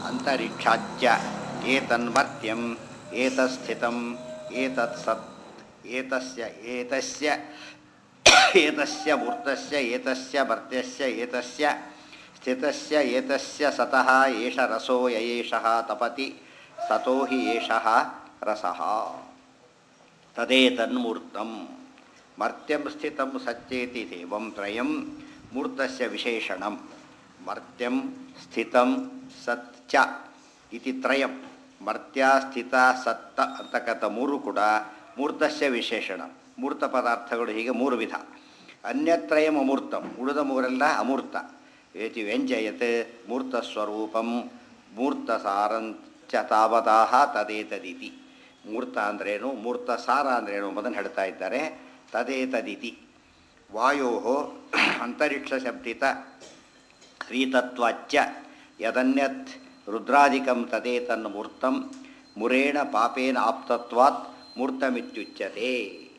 ಅಂತರಿಕ್ಷಾಚ್ಯ ಏತನ್ಮರ್ತ್ಯಂ ಏತಸ್ಥಿತಂ ಏತತ್ ಸತ್ ಏತಸ್ಯ ಏತಸ್ಯ ಏತಸ್ಯ ಮೂರ್ತಸ್ಯ ಏತಸ್ಯ ಮರ್ತ್ಯಸ್ಯ ಏತಸ್ಯ ಸ್ಥಿತಸ್ಯ ಏತಸ್ಯ ಸತಃ ಏಷ ರಸೋ ಯಯೇಷಃ ತಪತಿ ಸತೋ ಹಿ ಏಷಃ ರಸಃ ತದೇತನ್ಮೂರ್ತಂ ಮರ್ತ್ಯಂ ಸ್ಥಿತಂ ಸಚ್ಚೇತಿ ದೇವಂ ತ್ರಯಂ ಮೂರ್ತಸ್ಯ ವಿಶೇಷಣಂ ಮರ್ತ್ಯಂ ಸ್ಥಿತಂ ಸತ್ ಚ ಇತಿ ತ್ರಯಂ ಮರ್ತ್ಯ ಸ್ಥಿತ ಸತ್ತ ಅಂತಕ್ಕಂಥ ಮೂರು ಕೂಡ ಮೂರ್ತಸ್ಯ ವಿಶೇಷಣ ಮೂರ್ತ ಪದಾರ್ಥಗಳು ಹೀಗೆ ಮೂರು ವಿಧ ಅನ್ಯತ್ರಯಂ ಅಮೂರ್ತಂ ಉಳಿದ ಮೂರೆಲ್ಲ ಅಮೂರ್ತ ಏತಿ ವ್ಯಂಜಯತ್ ಮೂರ್ತಸ್ವರೂಪಂ ಮೂರ್ತಸಾರಂಚ ತಾವತಾಹ ತದೇತದಿತಿ ಮೂರ್ತ ಅಂದ್ರೇನು ಮೂರ್ತ ಸಾರ ಅಂದ್ರೇನು ಎಂಬುದನ್ನು ಹೇಳ್ತಾ ಇದ್ದಾರೆ ತದೇತದಿತಿ ವಾಯೋ ಅಂತರಿಕ್ಷ ಶಬ್ದಿತ ಶ್ರೀತತ್ವಾಚ್ಯ ಯದನ್ಯತ್ ರುದ್ರಾದಿಕಂ ತದೇತನ್ ಮೂರ್ತಂ ಮುರೇಣ ಪಾಪೇನ ಆಪ್ತತ್ವಾತ್ ಮೂರ್ತಮಿತ್ಯುಚ್ಯತೆ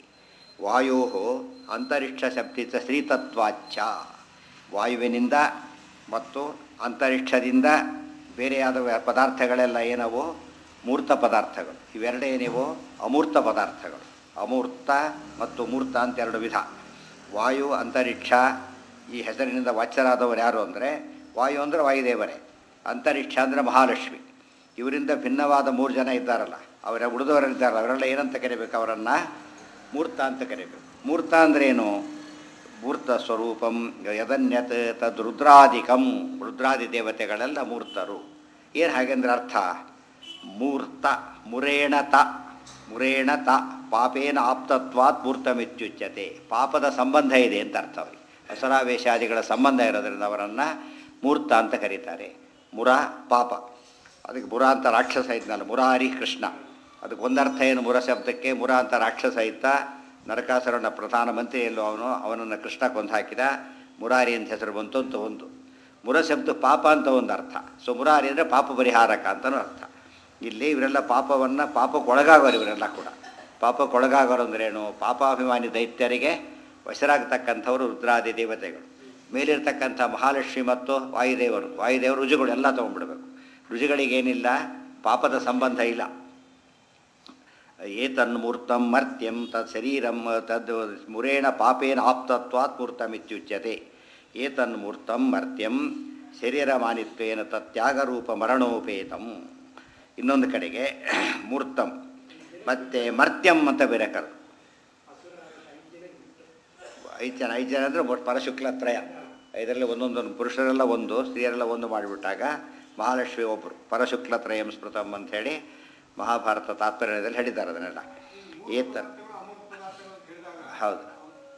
ವಾಯೋ ಅಂತರಿಕ್ಷ ಶಬ್ದಿತ ಶ್ರೀತತ್ವಾಚ್ಯ ವಾಯುವಿನಿಂದ ಮತ್ತು ಅಂತರಿಕ್ಷದಿಂದ ಬೇರೆಯಾದ ಪದಾರ್ಥಗಳೆಲ್ಲ ಏನವು ಮೂರ್ತ ಪದಾರ್ಥಗಳು ಇವೆರಡೇನಿವು ಅಮೂರ್ತ ಪದಾರ್ಥಗಳು ಅಮೂರ್ತ ಮತ್ತು ಮೂರ್ತ ಅಂತ ಎರಡು ವಿಧ ವಾಯು ಅಂತರಿಕ್ಷ ಈ ಹೆಸರಿನಿಂದ ವಾಚ್ಯರಾದವರು ಯಾರು ಅಂದರೆ ವಾಯು ಅಂದರೆ ವಾಯುದೇವರೇ ಅಂತರಿಕ್ಷ ಅಂದರೆ ಮಹಾಲಕ್ಷ್ಮಿ ಇವರಿಂದ ಭಿನ್ನವಾದ ಮೂರು ಜನ ಇದ್ದಾರಲ್ಲ ಅವರ ಉಳಿದವರಿದ್ದಾರಲ್ಲ ಅವರೆಲ್ಲ ಏನಂತ ಕರಿಬೇಕು ಅವರನ್ನು ಮೂರ್ತ ಅಂತ ಕರಿಬೇಕು ಮೂರ್ತ ಅಂದ್ರೇನು ಮೂರ್ತ ಸ್ವರೂಪಂ ಯದನ್ಯತ್ ತದ್ ರುದ್ರಾದಿಕಂ ರುದ್ರಾದಿ ದೇವತೆಗಳೆಲ್ಲ ಮೂರ್ತರು ಏನು ಹಾಗೆಂದ್ರೆ ಅರ್ಥ ಮೂರ್ತ ಮುರೇಣತ ಮುರೇಣತ ಪಾಪೇನ ಆಪ್ತತ್ವಾತ್ ಮೂರ್ತಮಿತ್ಯುಚ್ಯತೆ ಪಾಪದ ಸಂಬಂಧ ಇದೆ ಅಂತ ಅರ್ಥ ಅವರಿಗೆ ಹಸರಾವೇಶಾದಿಗಳ ಸಂಬಂಧ ಇರೋದ್ರಿಂದ ಅವರನ್ನು ಮೂರ್ತ ಅಂತ ಕರೀತಾರೆ ಮುರ ಪಾಪ ಅದಕ್ಕೆ ಮುರ ಅಂತ ರಾಕ್ಷಸ ಇದ್ನಲ್ಲ ಮುರಾರಿ ಕೃಷ್ಣ ಅದಕ್ಕೆ ಒಂದರ್ಥ ಏನು ಮುರ ಶಬ್ದಕ್ಕೆ ಮುರ ಅಂತ ರಾಕ್ಷಸ ಇದ್ದ ನರಕಾಸುರನ ಪ್ರಧಾನಮಂತ್ರಿ ಎಲ್ಲೋ ಅವನು ಅವನನ್ನು ಕೃಷ್ಣ ಕೊಂದು ಹಾಕಿದ ಮುರಾರಿ ಅಂತ ಹೆಸರು ಬಂತು ಅಂತ ಒಂದು ಮುರ ಶಬ್ದ ಪಾಪ ಅಂತ ಒಂದು ಅರ್ಥ ಸೊ ಮುರಾರಿ ಅಂದರೆ ಪಾಪ ಪರಿಹಾರಕ ಅಂತಲೂ ಅರ್ಥ ಇಲ್ಲಿ ಇವರೆಲ್ಲ ಪಾಪವನ್ನು ಪಾಪಕ್ಕೊಳಗಾಗೋರು ಇವರೆಲ್ಲ ಕೂಡ ಪಾಪಕ್ಕೊಳಗಾಗೋರು ಅಂದ್ರೇನು ಪಾಪಾಭಿಮಾನಿ ದೈತ್ಯರಿಗೆ ವಶರಾಗತಕ್ಕಂಥವರು ರುದ್ರಾದಿ ದೇವತೆಗಳು ಮೇಲಿರ್ತಕ್ಕಂಥ ಮಹಾಲಕ್ಷ್ಮಿ ಮತ್ತು ವಾಯುದೇವರು ವಾಯುದೇವರು ರುಜುಗಳು ಎಲ್ಲ ತೊಗೊಂಡ್ಬಿಡ್ಬೇಕು ರುಜುಗಳಿಗೇನಿಲ್ಲ ಪಾಪದ ಸಂಬಂಧ ಇಲ್ಲ ಏತನ್ಮೂರ್ತಂ ಮರ್ತ್ಯಂ ತತ್ ಶರೀರಂ ತದ್ ಮುರೇಣ ಪಾಪೇನ ಆಪ್ತತ್ವಾತ್ ಮೂರ್ತಮಿತ್ಯುಚ್ಯತೆ ಏತನ್ಮೂರ್ತಂ ಮರ್ತ್ಯಂ ಶರೀರಮಾನಿತ್ವೇನ ತತ್ಯಾಗರೂಪ ಮರಣೋಪೇತಂ ಇನ್ನೊಂದು ಕಡೆಗೆ ಮೂರ್ತಂ ಮತ್ತು ಮರ್ತ್ಯಂ ಅಂತ ಬೇರೆ ಕರೆದು ಐದು ಜನ ಐದು ಜನ ಅಂದರೆ ಒಟ್ಟು ಪರಶುಕ್ಲತ್ರಯ ಐದರಲ್ಲಿ ಒಂದೊಂದೊಂದು ಪುರುಷರೆಲ್ಲ ಒಂದು ಸ್ತ್ರೀಯರೆಲ್ಲ ಒಂದು ಮಾಡಿಬಿಟ್ಟಾಗ ಮಹಾಲಕ್ಷ್ಮಿ ಒಬ್ಬರು ಪರಶುಕ್ಲತ್ರಯಂ ಸ್ಮೃತಂ ಅಂಥೇಳಿ ಮಹಾಭಾರತ ತಾತ್ಪರ್ಯದಲ್ಲಿ ಹೇಳಿದ್ದಾರೆ ಅದನ್ನೆಲ್ಲ ಏತ ಹೌದು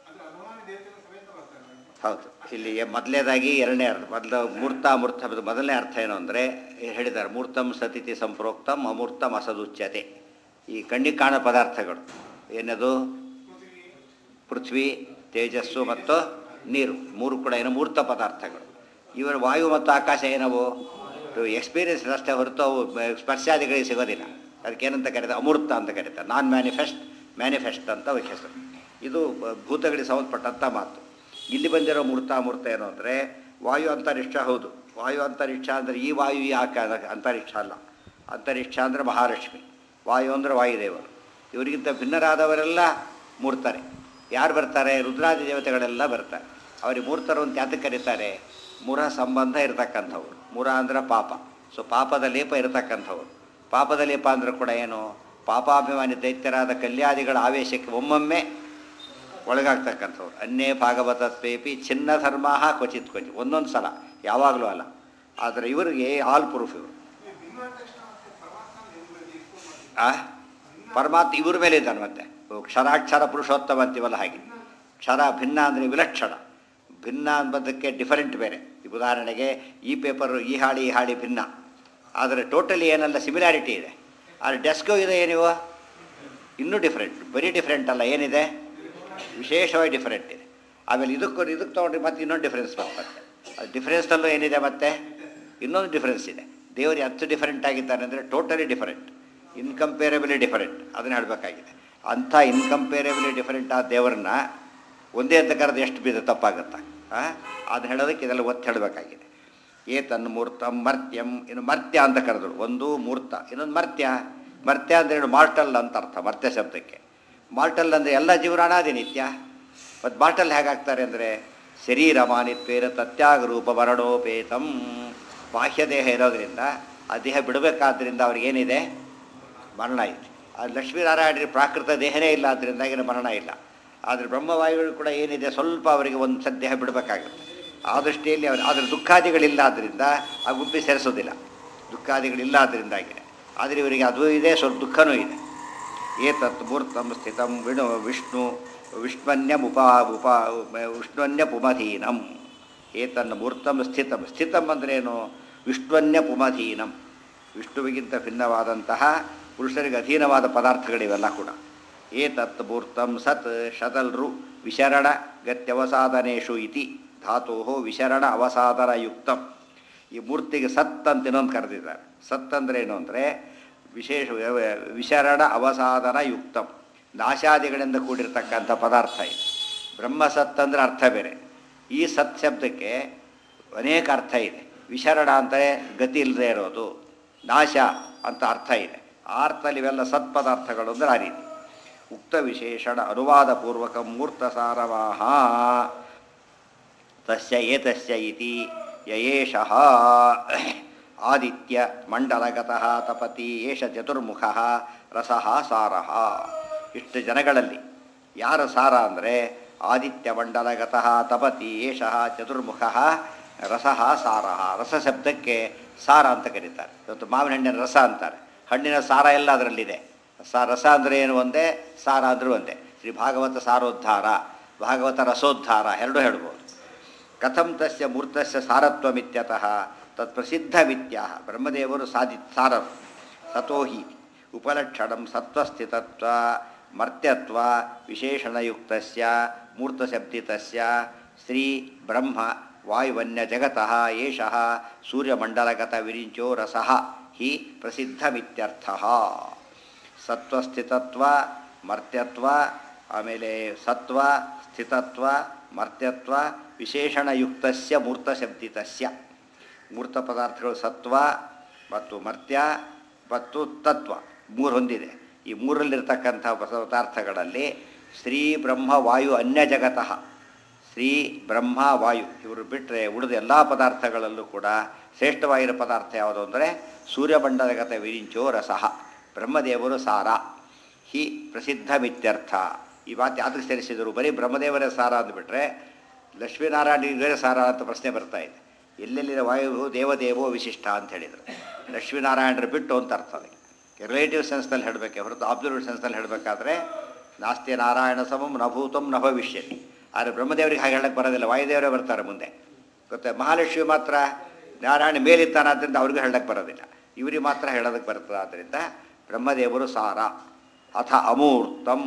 ಹೌದು ಇಲ್ಲಿ ಮೊದಲನೇದಾಗಿ ಎರಡನೇ ಅರ್ಥ ಮೊದಲು ಮೂರ್ತ ಅಮೂರ್ತ ಮೊದಲನೇ ಅರ್ಥ ಏನು ಅಂದರೆ ಹೇಳಿದ್ದಾರೆ ಮೂರ್ತಂ ಸತಿಥಿ ಸಂಪ್ರೋಕ್ತಂ ಅಮೂರ್ತಂ ಅಸದುಚ್ಯತೆ ಈ ಕಣ್ಣಿಗೆ ಕಾಣೋ ಪದಾರ್ಥಗಳು ಏನದು ಪೃಥ್ವಿ ತೇಜಸ್ಸು ಮತ್ತು ನೀರು ಮೂರು ಕೂಡ ಏನು ಮೂರ್ತ ಪದಾರ್ಥಗಳು ಇವರ ವಾಯು ಮತ್ತು ಆಕಾಶ ಏನವು ಎಕ್ಸ್ಪೀರಿಯನ್ಸ್ ಅಷ್ಟೇ ಹೊರತು ಅವು ಸ್ಪರ್ಶಾದಿಗಳಿಗೆ ಸಿಗೋದಿಲ್ಲ ಅದಕ್ಕೇನಂತ ಕರೀತಾರೆ ಅಮೂರ್ತ ಅಂತ ಕರೀತಾರೆ ನಾನ್ ಮ್ಯಾನಿಫೆಸ್ಟ್ ಮ್ಯಾನಿಫೆಸ್ಟ್ ಅಂತ ಅವಕ್ಕೆ ಹೆಸರು ಇದು ಭೂತಗಳಿಗೆ ಸಂಬಂಧಪಟ್ಟಂಥ ಮಾತು ಇಲ್ಲಿ ಬಂದಿರೋ ಮೂರ್ತ ಅಮೂರ್ತ ಏನು ಅಂದರೆ ವಾಯು ಅಂತರಿಕ್ಷ ಹೌದು ವಾಯು ಅಂತರಿಕ್ಷ ಅಂದರೆ ಈ ವಾಯು ಈ ಆಕ ಅಂತರಿಕ್ಷ ಅಲ್ಲ ಅಂತರಿಕ್ಷ ಅಂದರೆ ಮಹಾಲಕ್ಷ್ಮಿ ವಾಯು ಅಂದರೆ ವಾಯುದೇವರು ಇವರಿಗಿಂತ ಭಿನ್ನರಾದವರೆಲ್ಲ ಮೂರ್ತರೆ ಯಾರು ಬರ್ತಾರೆ ರುದ್ರಾದಿ ದೇವತೆಗಳೆಲ್ಲ ಬರ್ತಾರೆ ಅವರಿಗೆ ಮೂರ್ತರು ಅಂತ ಯಾತಕ್ಕೆ ಕರೀತಾರೆ ಮುರ ಸಂಬಂಧ ಇರತಕ್ಕಂಥವ್ರು ಮುರ ಅಂದ್ರೆ ಪಾಪ ಸೊ ಪಾಪದ ಲೇಪ ಇರತಕ್ಕಂಥವ್ರು ಪಾಪದ ಲೇಪ ಅಂದ್ರೆ ಕೂಡ ಏನು ಪಾಪಾಭಿಮಾನಿ ದೈತ್ಯರಾದ ಕಲ್ಯಾದಿಗಳ ಆವೇಶಕ್ಕೆ ಒಮ್ಮೊಮ್ಮೆ ಒಳಗಾಗ್ತಕ್ಕಂಥವ್ರು ಅನ್ಯೇ ಭಾಗವತತ್ವೇಪಿ ಚಿನ್ನ ಧರ್ಮ ಕ್ವಚಿತ್ ಕ್ವಚಿತ್ ಒಂದೊಂದು ಸಲ ಯಾವಾಗಲೂ ಅಲ್ಲ ಆದರೆ ಇವರಿಗೆ ಆಲ್ ಪ್ರೂಫ್ ಇವರು ಆ ಪರಮಾತ್ಮ ಇವ್ರ ಮೇಲೆ ಇದ್ದಾನೆ ಮತ್ತೆ ಕ್ಷರಾಕ್ಷರ ಪುರುಷೋತ್ತಮ ಅಂತೀವಲ್ಲ ಹಾಗೆ ಕ್ಷರ ಭಿನ್ನ ಅಂದರೆ ವಿಲಕ್ಷಣ ಭಿನ್ನ ಅಂಬದಕ್ಕೆ ಡಿಫರೆಂಟ್ ಬೇರೆ ಈಗ ಉದಾಹರಣೆಗೆ ಈ ಪೇಪರು ಈ ಹಾಳಿ ಈ ಹಾಳಿ ಭಿನ್ನ ಆದರೆ ಟೋಟಲಿ ಏನಲ್ಲ ಸಿಮಿಲಾರಿಟಿ ಇದೆ ಆದರೆ ಡೆಸ್ಕೋ ಇದೆ ಏನಿವ ಇನ್ನೂ ಡಿಫ್ರೆಂಟ್ ಬರೀ ಡಿಫ್ರೆಂಟ್ ಅಲ್ಲ ಏನಿದೆ ವಿಶೇಷವಾಗಿ ಡಿಫರೆಂಟ್ ಇದೆ ಆಮೇಲೆ ಇದಕ್ಕೂ ಇದಕ್ಕೆ ತೊಗೊಂಡ್ರೆ ಮತ್ತೆ ಇನ್ನೊಂದು ಡಿಫ್ರೆನ್ಸ್ ಬರ್ತದೆ ಅದು ಡಿಫ್ರೆನ್ಸ್ನಲ್ಲೂ ಏನಿದೆ ಮತ್ತೆ ಇನ್ನೊಂದು ಡಿಫ್ರೆನ್ಸ್ ಇದೆ ದೇವರು ಎಷ್ಟು ಡಿಫರೆಂಟ್ ಆಗಿದ್ದಾನೆ ಅಂದರೆ ಟೋಟಲಿ ಡಿಫರೆಂಟ್ ಇನ್ಕಂಪೇರಬಲಿ ಡಿಫರೆಂಟ್ ಅದನ್ನು ಹೇಳಬೇಕಾಗಿದೆ ಅಂಥ ಇನ್ಕಂಪೇರಬಲಿ ಡಿಫರೆಂಟ್ ಆದ ದೇವರನ್ನ ಒಂದೇ ಅಂತ ಕರೆದು ಎಷ್ಟು ಬೀದ ತಪ್ಪಾಗುತ್ತಾ ಹಾಂ ಅದನ್ನ ಹೇಳೋದಕ್ಕೆ ಇದೆಲ್ಲ ಒತ್ತು ಹೇಳಬೇಕಾಗಿದೆ ಏತನ್ ಮೂರ್ತಂ ಮರ್ತ್ಯಂ ಇನ್ನು ಮರ್ತ್ಯ ಅಂತ ಕರೆದ್ರು ಒಂದು ಮೂರ್ತ ಇನ್ನೊಂದು ಮರ್ತ್ಯ ಮರ್ತ್ಯ ಅಂದರೆ ಏನು ಮಾರ್ಟಲ್ ಅಂತ ಅರ್ಥ ಮರ್ತ್ಯ ಶಬ್ದಕ್ಕೆ ಮಾರ್ಟಲ್ ಅಂದರೆ ಎಲ್ಲ ಜೀವನಾನಾದಿ ನಿತ್ಯ ಮತ್ತು ಮಾರ್ಟಲ್ ಹೇಗಾಗ್ತಾರೆ ಅಂದರೆ ಶರೀರ ಮಾನಿತ್ವೇನ ತತ್ಯಾಗ ರೂಪ ಮರಣೋಪೇತಂ ಬಾಹ್ಯ ದೇಹ ಇರೋದ್ರಿಂದ ಆ ದೇಹ ಬಿಡಬೇಕಾದ್ರಿಂದ ಅವ್ರಿಗೇನಿದೆ ಮರಣ ಇದೆ ಆ ಲಕ್ಷ್ಮೀನಾರಾಯಣರಿಗೆ ಪ್ರಾಕೃತ ದೇಹನೇ ಇಲ್ಲ ಆದ್ದರಿಂದ ಏನು ಮರಣ ಇಲ್ಲ ಆದರೆ ಬ್ರಹ್ಮವಾಯುಗಳು ಕೂಡ ಏನಿದೆ ಸ್ವಲ್ಪ ಅವರಿಗೆ ಒಂದು ಸದ್ಯ ಬಿಡಬೇಕಾಗುತ್ತೆ ಆ ದೃಷ್ಟಿಯಲ್ಲಿ ಅವರು ಆದರೆ ದುಃಖಾದಿಗಳಿಲ್ಲ ಆದ್ದರಿಂದ ಆ ಗುಂಪಿ ಸೇರಿಸೋದಿಲ್ಲ ದುಃಖಾದಿಗಳಿಲ್ಲ ಆದ್ದರಿಂದಾಗಿದೆ ಆದರೆ ಇವರಿಗೆ ಅದು ಇದೆ ಸ್ವಲ್ಪ ದುಃಖನೂ ಇದೆ ಏತತ್ ಮೂರ್ತಂ ಸ್ಥಿತಂ ವಿಣು ವಿಷ್ಣು ವಿಷ್ಮನ್ಯಮುಪ ಉಪ ವಿಷ್ಣುನ್ಯ ಪುಮಧೀನಂ ಏತನ್ನ ಮೂರ್ತಂ ಸ್ಥಿತಂ ಸ್ಥಿತಂ ಅಂದ್ರೇನು ವಿಷ್ಣುನ್ಯ ಪುಮಧೀನಂ ವಿಷ್ಣುವಿಗಿಂತ ಭಿನ್ನವಾದಂತಹ ಪುರುಷರಿಗೆ ಅಧೀನವಾದ ಪದಾರ್ಥಗಳಿವೆಲ್ಲ ಕೂಡ ಏತತ್ ಮೂರ್ತಂ ಸತ್ ಶತಲ್ರು ವಿಶರಣ ಗತ್ಯವಸಾದನೇಶು ಇತಿ ಧಾತು ವಿಶರಣ ಅವಸಾದನ ಯುಕ್ತಂ ಈ ಮೂರ್ತಿಗೆ ಸತ್ ಅಂತ ಇನ್ನೊಂದು ಕರೆದಿದ್ದಾರೆ ಸತ್ ಅಂದ್ರೆ ಏನು ಅಂದರೆ ವಿಶೇಷ ವ್ಯವ- ವಿಶರಣ ಅವಸಾದನ ಯುಕ್ತಂ ನಾಶಾದಿಗಳಿಂದ ಕೂಡಿರ್ತಕ್ಕಂಥ ಪದಾರ್ಥ ಇದು ಬ್ರಹ್ಮ ಸತ್ ಅಂದರೆ ಅರ್ಥ ಬೇರೆ ಈ ಸತ್ ಶಬ್ದಕ್ಕೆ ಅನೇಕ ಅರ್ಥ ಇದೆ ವಿಶರಣ ಅಂದರೆ ಗತಿ ಇಲ್ಲದೆ ಇರೋದು ನಾಶ ಅಂತ ಅರ್ಥ ಇದೆ ಆ ಅರ್ಥದಲ್ಲಿ ಇವೆಲ್ಲ ಸತ್ಪದಾರ್ಥಗಳು ಅಂದರೆ ಆ ರೀತಿ ಉಕ್ತ ವಿಶೇಷಣ ಅನುವಾದ ಪೂರ್ವಕ ಮೂರ್ತ ಸಾರವಾಹ ತಸ್ಯ ಏತಸ್ಯ ಇತಿ ಯಯೇಷಃ ಆದಿತ್ಯ ಮಂಡಲಗತಃ ತಪತಿ ಏಷ ಚತುರ್ಮುಖ ರಸಃ ಸಾರಃ ಇಷ್ಟು ಜನಗಳಲ್ಲಿ ಯಾರ ಸಾರ ಅಂದರೆ ಆದಿತ್ಯ ಮಂಡಲಗತಃ ತಪತಿ ಏಷಃ ಚತುರ್ಮುಖ ರಸಃ ಸಾರಃ ರಸ ಶಬ್ದಕ್ಕೆ ಸಾರ ಅಂತ ಕರೀತಾರೆ ಇವತ್ತು ಮಾವಿನ ಹಣ್ಣಿನ ರಸ ಅಂತಾರೆ ಹಣ್ಣಿನ ಸಾರ ಎಲ್ಲ ಅದರಲ್ಲಿದೆ ಸ ರಸ ಅಂದರೆ ಏನು ಒಂದೇ ಸಾರ ಅಂದರೂ ಒಂದೇ ಶ್ರೀ ಭಾಗವತ ಸಾರೋದ್ಧಾರ ಭಾಗವತ ರಸೋದ್ಧಾರ ಎರಡೂ ಹೇಳ್ಬೋದು ಕಥಂ ತಸ್ಯ ಮೂರ್ತಸ್ಯ ಸಾರತ್ವಮಿತ್ಯತಃ ತತ್ಪ್ರಸಿದ್ಧಮಿತ್ಯ ಬ್ರಹ್ಮದೇವರು ಸಾಧಿ ಸಾರರು ಸತೋ ಹಿ ಉಪಲಕ್ಷಣಂ ಸತ್ವಸ್ಥಿತತ್ವ ಮರ್ತ್ಯತ್ವ ವಿಶೇಷಣಯುಕ್ತಸ್ಯ ಮೂರ್ತಶಬ್ದಿತಸ್ಯ ಶ್ರೀ ಬ್ರಹ್ಮ ವಾಯುವನ್ಯ ಜಗತಃ ಏಷಃ ಸೂರ್ಯಮಂಡಲಗತ ವಿರಿಂಚೋ ರಸಃ ಹಿ ಪ್ರಸಿದ್ಧಮಿತ್ಯರ್ಥಃ ಸತ್ವಸ್ಥಿತತ್ವ ಮರ್ತ್ಯತ್ವ ಆಮೇಲೆ ಸತ್ವ ಸ್ಥಿತತ್ವ ಮರ್ತ್ಯತ್ವ ವಿಶೇಷಣಯುಕ್ತಸ್ಯ ಮೂರ್ತಶಬ್ದಿತಸ್ಯ ಮೂರ್ತ ಪದಾರ್ಥಗಳು ಸತ್ವ ಮತ್ತು ಮರ್ತ್ಯ ಮತ್ತು ತತ್ವ ಮೂರು ಹೊಂದಿದೆ ಈ ಮೂರಲ್ಲಿರ್ತಕ್ಕಂಥ ಪದಾರ್ಥಗಳಲ್ಲಿ ಶ್ರೀ ಬ್ರಹ್ಮ ವಾಯು ಅನ್ಯ ಜಗತಃ ಶ್ರೀ ಬ್ರಹ್ಮ ವಾಯು ಇವರು ಬಿಟ್ಟರೆ ಉಳಿದ ಎಲ್ಲ ಪದಾರ್ಥಗಳಲ್ಲೂ ಕೂಡ ಶ್ರೇಷ್ಠವಾಗಿರೋ ಪದಾರ್ಥ ಯಾವುದು ಅಂದರೆ ಸೂರ್ಯಮಂಡಲಗತ ವಿರಿಂಚೋ ರಸಃ ಬ್ರಹ್ಮದೇವರು ಸಾರ ಹಿ ಪ್ರಸಿದ್ಧಮಿತ್ಯರ್ಥ ಈ ಮಾತು ಯಾವ್ದಕ್ಕೆ ಸೇರಿಸಿದರು ಬರೀ ಬ್ರಹ್ಮದೇವರೇ ಸಾರ ಅಂದ್ಬಿಟ್ರೆ ಲಕ್ಷ್ಮೀನಾರಾಯಣ ಬೇರೆ ಸಾರ ಅಂತ ಪ್ರಶ್ನೆ ಬರ್ತಾ ಇದೆ ಎಲ್ಲೆಲ್ಲಿನ ವಾಯು ದೇವದೇವೋ ವಿಶಿಷ್ಟ ಅಂತ ಹೇಳಿದರು ಲಕ್ಷ್ಮೀನಾರಾಯಣರು ಬಿಟ್ಟು ಅಂತ ಅರ್ಥ ಅದಕ್ಕೆ ರಿಲೇಟಿವ್ ಸೆನ್ಸ್ನಲ್ಲಿ ಹೇಳಬೇಕೆ ಹೊರತು ಅಬ್ಸಲ್ಯೂಟ್ ಸೆನ್ಸ್ನಲ್ಲಿ ಹೇಳಬೇಕಾದ್ರೆ ನಾಸ್ತಿ ನಾರಾಯಣ ಸಮಂ ನಭೂತಂ ನ ಭವಿಷ್ಯತಿ ಆದರೆ ಬ್ರಹ್ಮದೇವರಿಗೆ ಹಾಗೆ ಹೇಳಕ್ಕೆ ಬರೋದಿಲ್ಲ ವಾಯುದೇವರೇ ಬರ್ತಾರೆ ಮುಂದೆ ಗೊತ್ತಾ ಮಹಾಲಕ್ಷ್ಮಿ ಮಾತ್ರ ನಾರಾಯಣ ಮೇಲಿದ್ದಾನಾದ್ರಿಂದ ಅವ್ರಿಗೂ ಹೇಳಕ್ಕೆ ಬರೋದಿಲ್ಲ ಇವರಿಗೆ ಮಾತ್ರ ಹೇಳೋದಕ್ಕೆ ಬರ್ತದೆ ಆದ್ದರಿಂದ ಬ್ರಹ್ಮದೇವರು ಸಾರ ಅಥ ಅಮೂರ್ತಂ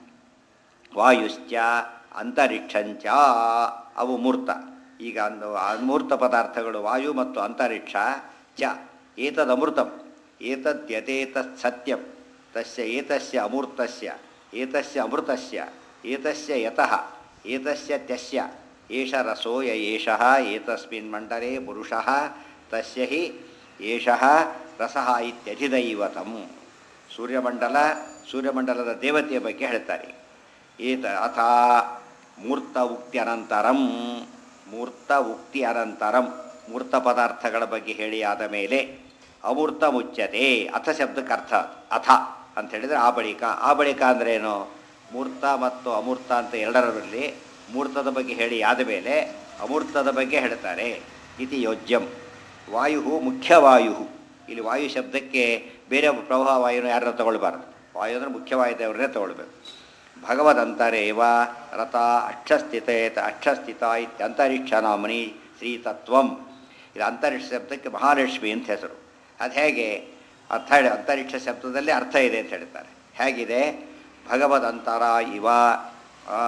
ವಾಯುಶ್ಚ ಅಂತರಿಕ್ಷಂಚ ಅವು ಮೂರ್ತ ಈಗ ಅಂದು ಅಮೂರ್ತ ಪದಾರ್ಥಗಳು ವಾಯು ಮತ್ತು ಅಂತರಿಕ್ಷ ಚ ಏತದಮೃತಂ ಏತದ್ಯತೇತತ್ ಸತ್ಯಂ ತಸ್ಯ ಏತಸ್ಯ ಅಮೂರ್ತಸ್ಯ ಏತಸ್ಯ ಅಮೃತಸ್ಯ ಏತಸ್ಯ ಯತಃ ಏತಸ್ಯ ತ್ಯಸ್ಯ ಏಷ ರಸೋ ಯ ಏಷಃ ಏತಸ್ಮಿನ್ ಮಂಡಲೆ ಪುರುಷಃ ತಸ್ಯ ಹಿ ಏಷಃ ರಸಃ ಇತ್ಯಧಿದೈವತಂ ಸೂರ್ಯಮಂಡಲ ಸೂರ್ಯಮಂಡಲದ ದೇವತೆಯ ಬಗ್ಗೆ ಹೇಳ್ತಾರೆ ಏತ ಅಥ ಮೂರ್ತ ಉಕ್ತಿ ಅನಂತರಂ ಮೂರ್ತ ಉಕ್ತಿ ಅನಂತರಂ ಮೂರ್ತ ಪದಾರ್ಥಗಳ ಬಗ್ಗೆ ಹೇಳಿ ಆದ ಮೇಲೆ ಅಮೂರ್ತ ಮುಚ್ಚತೆ ಅಥ ಶಬ್ದಕ್ಕೆ ಅರ್ಥ ಅಥ ಅಂತ ಹೇಳಿದರೆ ಆ ಬಳಿಕ ಆ ಬಳಿಕ ಅಂದ್ರೆ ಏನು ಮೂರ್ತ ಮತ್ತು ಅಮೂರ್ತ ಅಂತ ಎರಡರಲ್ಲಿ ಮೂರ್ತದ ಬಗ್ಗೆ ಹೇಳಿ ಆದ ಮೇಲೆ ಅಮೂರ್ತದ ಬಗ್ಗೆ ಹೇಳ್ತಾರೆ ಇತಿ ಯೋಜ್ಯಂ ವಾಯು ಮುಖ್ಯವಾಯು ಇಲ್ಲಿ ವಾಯು ಶಬ್ದಕ್ಕೆ ಬೇರೆ ಪ್ರವಾಹ ವಾಯುನ ಯಾರನ್ನ ತಗೊಳ್ಬಾರ್ದು ವಾಯು ಅಂದರೆ ಮುಖ್ಯವಾಯುದೇವರನ್ನೇ ತಗೊಳ್ಬೇಕು ಭಗವದಂತರೇವ ರಥ ಅಕ್ಷಸ್ಥಿತೇತ ಅಕ್ಷಸ್ಥಿತ ಇತ್ಯಂತರಿಕ್ಷ ನಾಮನಿ ಶ್ರೀತತ್ವಂ ಇದು ಅಂತರಿಕ್ಷ ಶಬ್ದಕ್ಕೆ ಮಹಾಲಕ್ಷ್ಮಿ ಅಂತ ಹೆಸರು ಅದು ಹೇಗೆ ಅರ್ಥ ಹೇಳಿ ಅಂತರಿಕ್ಷ ಶಬ್ದದಲ್ಲಿ ಅರ್ಥ ಇದೆ ಅಂತ ಹೇಳ್ತಾರೆ ಹೇಗಿದೆ ಭಗವದಂತರ ಇವ ಆ,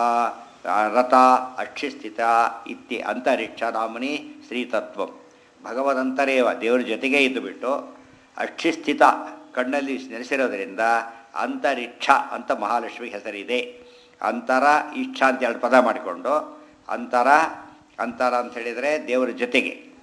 ರಥ ಅಕ್ಷಿಸ್ಥಿತ ಇತ್ತಿ ಅಂತರಿಕ್ಷ ನಾಮನಿ ಶ್ರೀತತ್ವಂ ಭಗವದಂತರೇವ ದೇವರ ಜೊತೆಗೇ ಇದ್ದು ಬಿಟ್ಟು ಅಕ್ಷಿಸ್ಥಿತ ಕಣ್ಣಲ್ಲಿ ನೆಲೆಸಿರೋದ್ರಿಂದ ಅಂತರಿಕ್ಷ ಅಂತ ಮಹಾಲಕ್ಷ್ಮಿ ಹೆಸರಿದೆ ಅಂತರ ಇಚ್ಛಾ ಅಂತ ಎರಡು ಪದ ಮಾಡಿಕೊಂಡು ಅಂತರ ಅಂತರ ಅಂತ ಹೇಳಿದರೆ ದೇವರ ಜೊತೆಗೆ